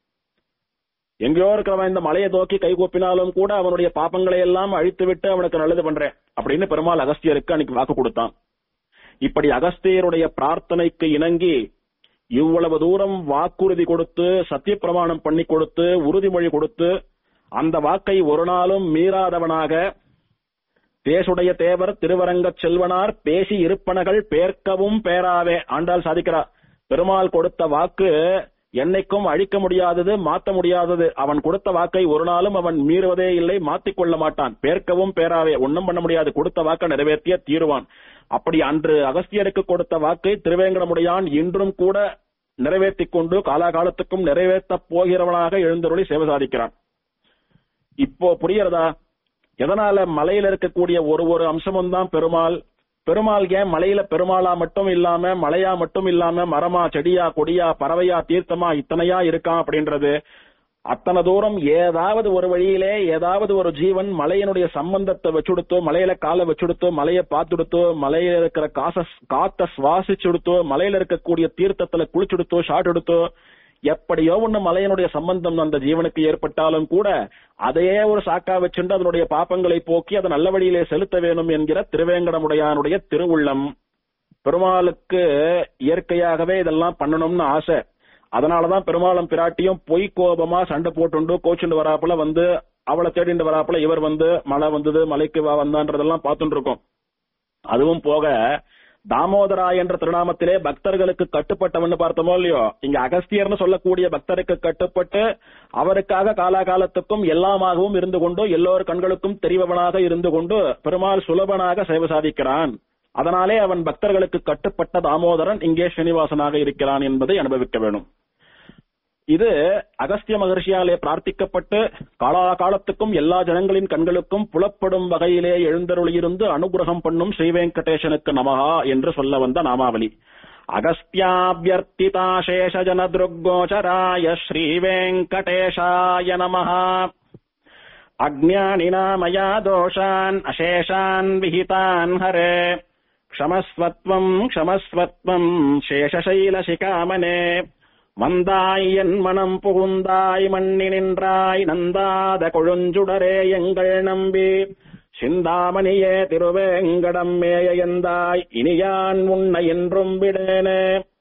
A: எங்கேயோ இருக்கிறவன் இந்த மலையை நோக்கி கை கூப்பினாலும் கூட அவனுடைய பாப்பங்களை எல்லாம் அழித்து விட்டு அவனுக்கு நல்லது பண்றேன் அப்படின்னு பெருமாள் அகஸ்தியருக்கு அன்னைக்கு வாக்கு கொடுத்தான் இப்படி அகஸ்தியருடைய பிரார்த்தனைக்கு இணங்கி இவ்வளவு தூரம் வாக்குறுதி கொடுத்து சத்திய பிரமாணம் பண்ணி கொடுத்து உறுதிமொழி கொடுத்து அந்த வாக்கை ஒரு நாளும் மீறாதவனாக தேசுடைய தேவர் திருவரங்கச் செல்வனார் பேசி இருப்பனகள் பேர்க்கவும் பேராவே ஆண்டாள் சாதிக்கிறார் பெருமாள் கொடுத்த வாக்கு என்னைக்கும் அழிக்க முடியாதது மாத்த முடியாதது அவன் கொடுத்த வாக்கை ஒரு நாளும் அவன் மீறுவதே இல்லை மாத்திக் கொள்ள மாட்டான் பேர்க்கவும் பேராவே ஒன்னும் பண்ண முடியாது கொடுத்த வாக்கை நிறைவேற்றிய தீருவான் அப்படி அன்று அகஸ்தியருக்கு கொடுத்த வாக்கை திருவேங்கடமுடையான் இன்றும் கூட நிறைவேற்றிக் கொண்டு காலாகாலத்துக்கும் நிறைவேற்றப் போகிறவனாக எழுந்தருளி சேவை சாதிக்கிறான் இப்போ புரியறதா எதனால மலையில இருக்கக்கூடிய ஒரு ஒரு அம்சமும் தான் பெருமாள் பெருமாள் ஏன் மலையில பெருமாளா மட்டும் இல்லாம மலையா மட்டும் இல்லாம மரமா செடியா கொடியா பறவையா தீர்த்தமா இத்தனையா இருக்கான் அப்படின்றது அத்தனை தூரம் ஏதாவது ஒரு வழியிலே ஏதாவது ஒரு ஜீவன் மலையினுடைய சம்பந்தத்தை வச்சுடுத்தோ மலையில காலை வச்சுடுத்தோ மலையை பார்த்துடுத்தோ மலையில இருக்கிற காச காத்த சுவாசிச்சுடுத்தோ மலையில இருக்கக்கூடிய தீர்த்தத்துல குளிச்சுடுத்தோ ஷாட் எடுத்தோ எப்படியோ ஒண்ணு மலையனுடைய சம்பந்தம் அந்த ஜீவனுக்கு ஏற்பட்டாலும் கூட அதையே ஒரு சாக்கா வச்சுண்டு அதனுடைய பாப்பங்களை போக்கி அதை நல்ல வழியிலே செலுத்த வேணும் என்கிற திருவேங்கடமுடையானுடைய திருவுள்ளம் பெருமாளுக்கு இயற்கையாகவே இதெல்லாம் பண்ணணும்னு ஆசை அதனாலதான் பெருமாளும் பிராட்டியும் பொய் கோபமா சண்டை போட்டுண்டு கோச்சுண்டு வராப்புல வந்து அவளை தேடிட்டு வராப்புல இவர் வந்து மழை வந்தது மலைக்கு வா வந்தான்றதெல்லாம் பார்த்துட்டு இருக்கோம் அதுவும் போக தாமோதரா என்ற திருநாமத்திலே பக்தர்களுக்கு கட்டுப்பட்டவன்னு பார்த்தோமோ இல்லையோ இங்க அகஸ்தியர்னு சொல்லக்கூடிய பக்தருக்கு கட்டுப்பட்டு அவருக்காக காலாகாலத்துக்கும் எல்லாமாகவும் இருந்து கொண்டு எல்லோர் கண்களுக்கும் தெரிபவனாக இருந்து கொண்டு பெருமாள் சுலபனாக சேவை சாதிக்கிறான் அதனாலே அவன் பக்தர்களுக்கு கட்டுப்பட்ட தாமோதரன் இங்கே ஸ்ரீனிவாசனாக இருக்கிறான் என்பதை அனுபவிக்க வேணும் இது அகஸ்திய மகர்ஷியாலே பிரார்த்திக்கப்பட்டு காலாகாலத்துக்கும் எல்லா ஜனங்களின் கண்களுக்கும் புலப்படும் வகையிலே எழுந்தருளியிருந்து அனுகிரகம் பண்ணும் ஸ்ரீ வெங்கடேசனுக்கு நமகா என்று சொல்ல வந்த நாமாவளி அகஸ்தியாபியர்த்திதா சேஷஜன திருக்கோச்சராய ஸ்ரீ வெங்கடேஷாய நமஹா அஜ்ஞானினா மயா தோஷான் அசேஷான் விஹிதான் ஹரே க்ஷமஸ்வத்வம் க்ஷமஸ்வத்வம் சேஷசைலசிகாமனே வந்தாய் என் மனம் புகுந்தாய் மண்ணி நின்றாய் நந்தாத கொழுஞ்சுடரே எங்கள் நம்பி சிந்தாமணியே திருவேங்கடம் மேய எந்தாய் இனியான் உன்னை என்றும் விடேனே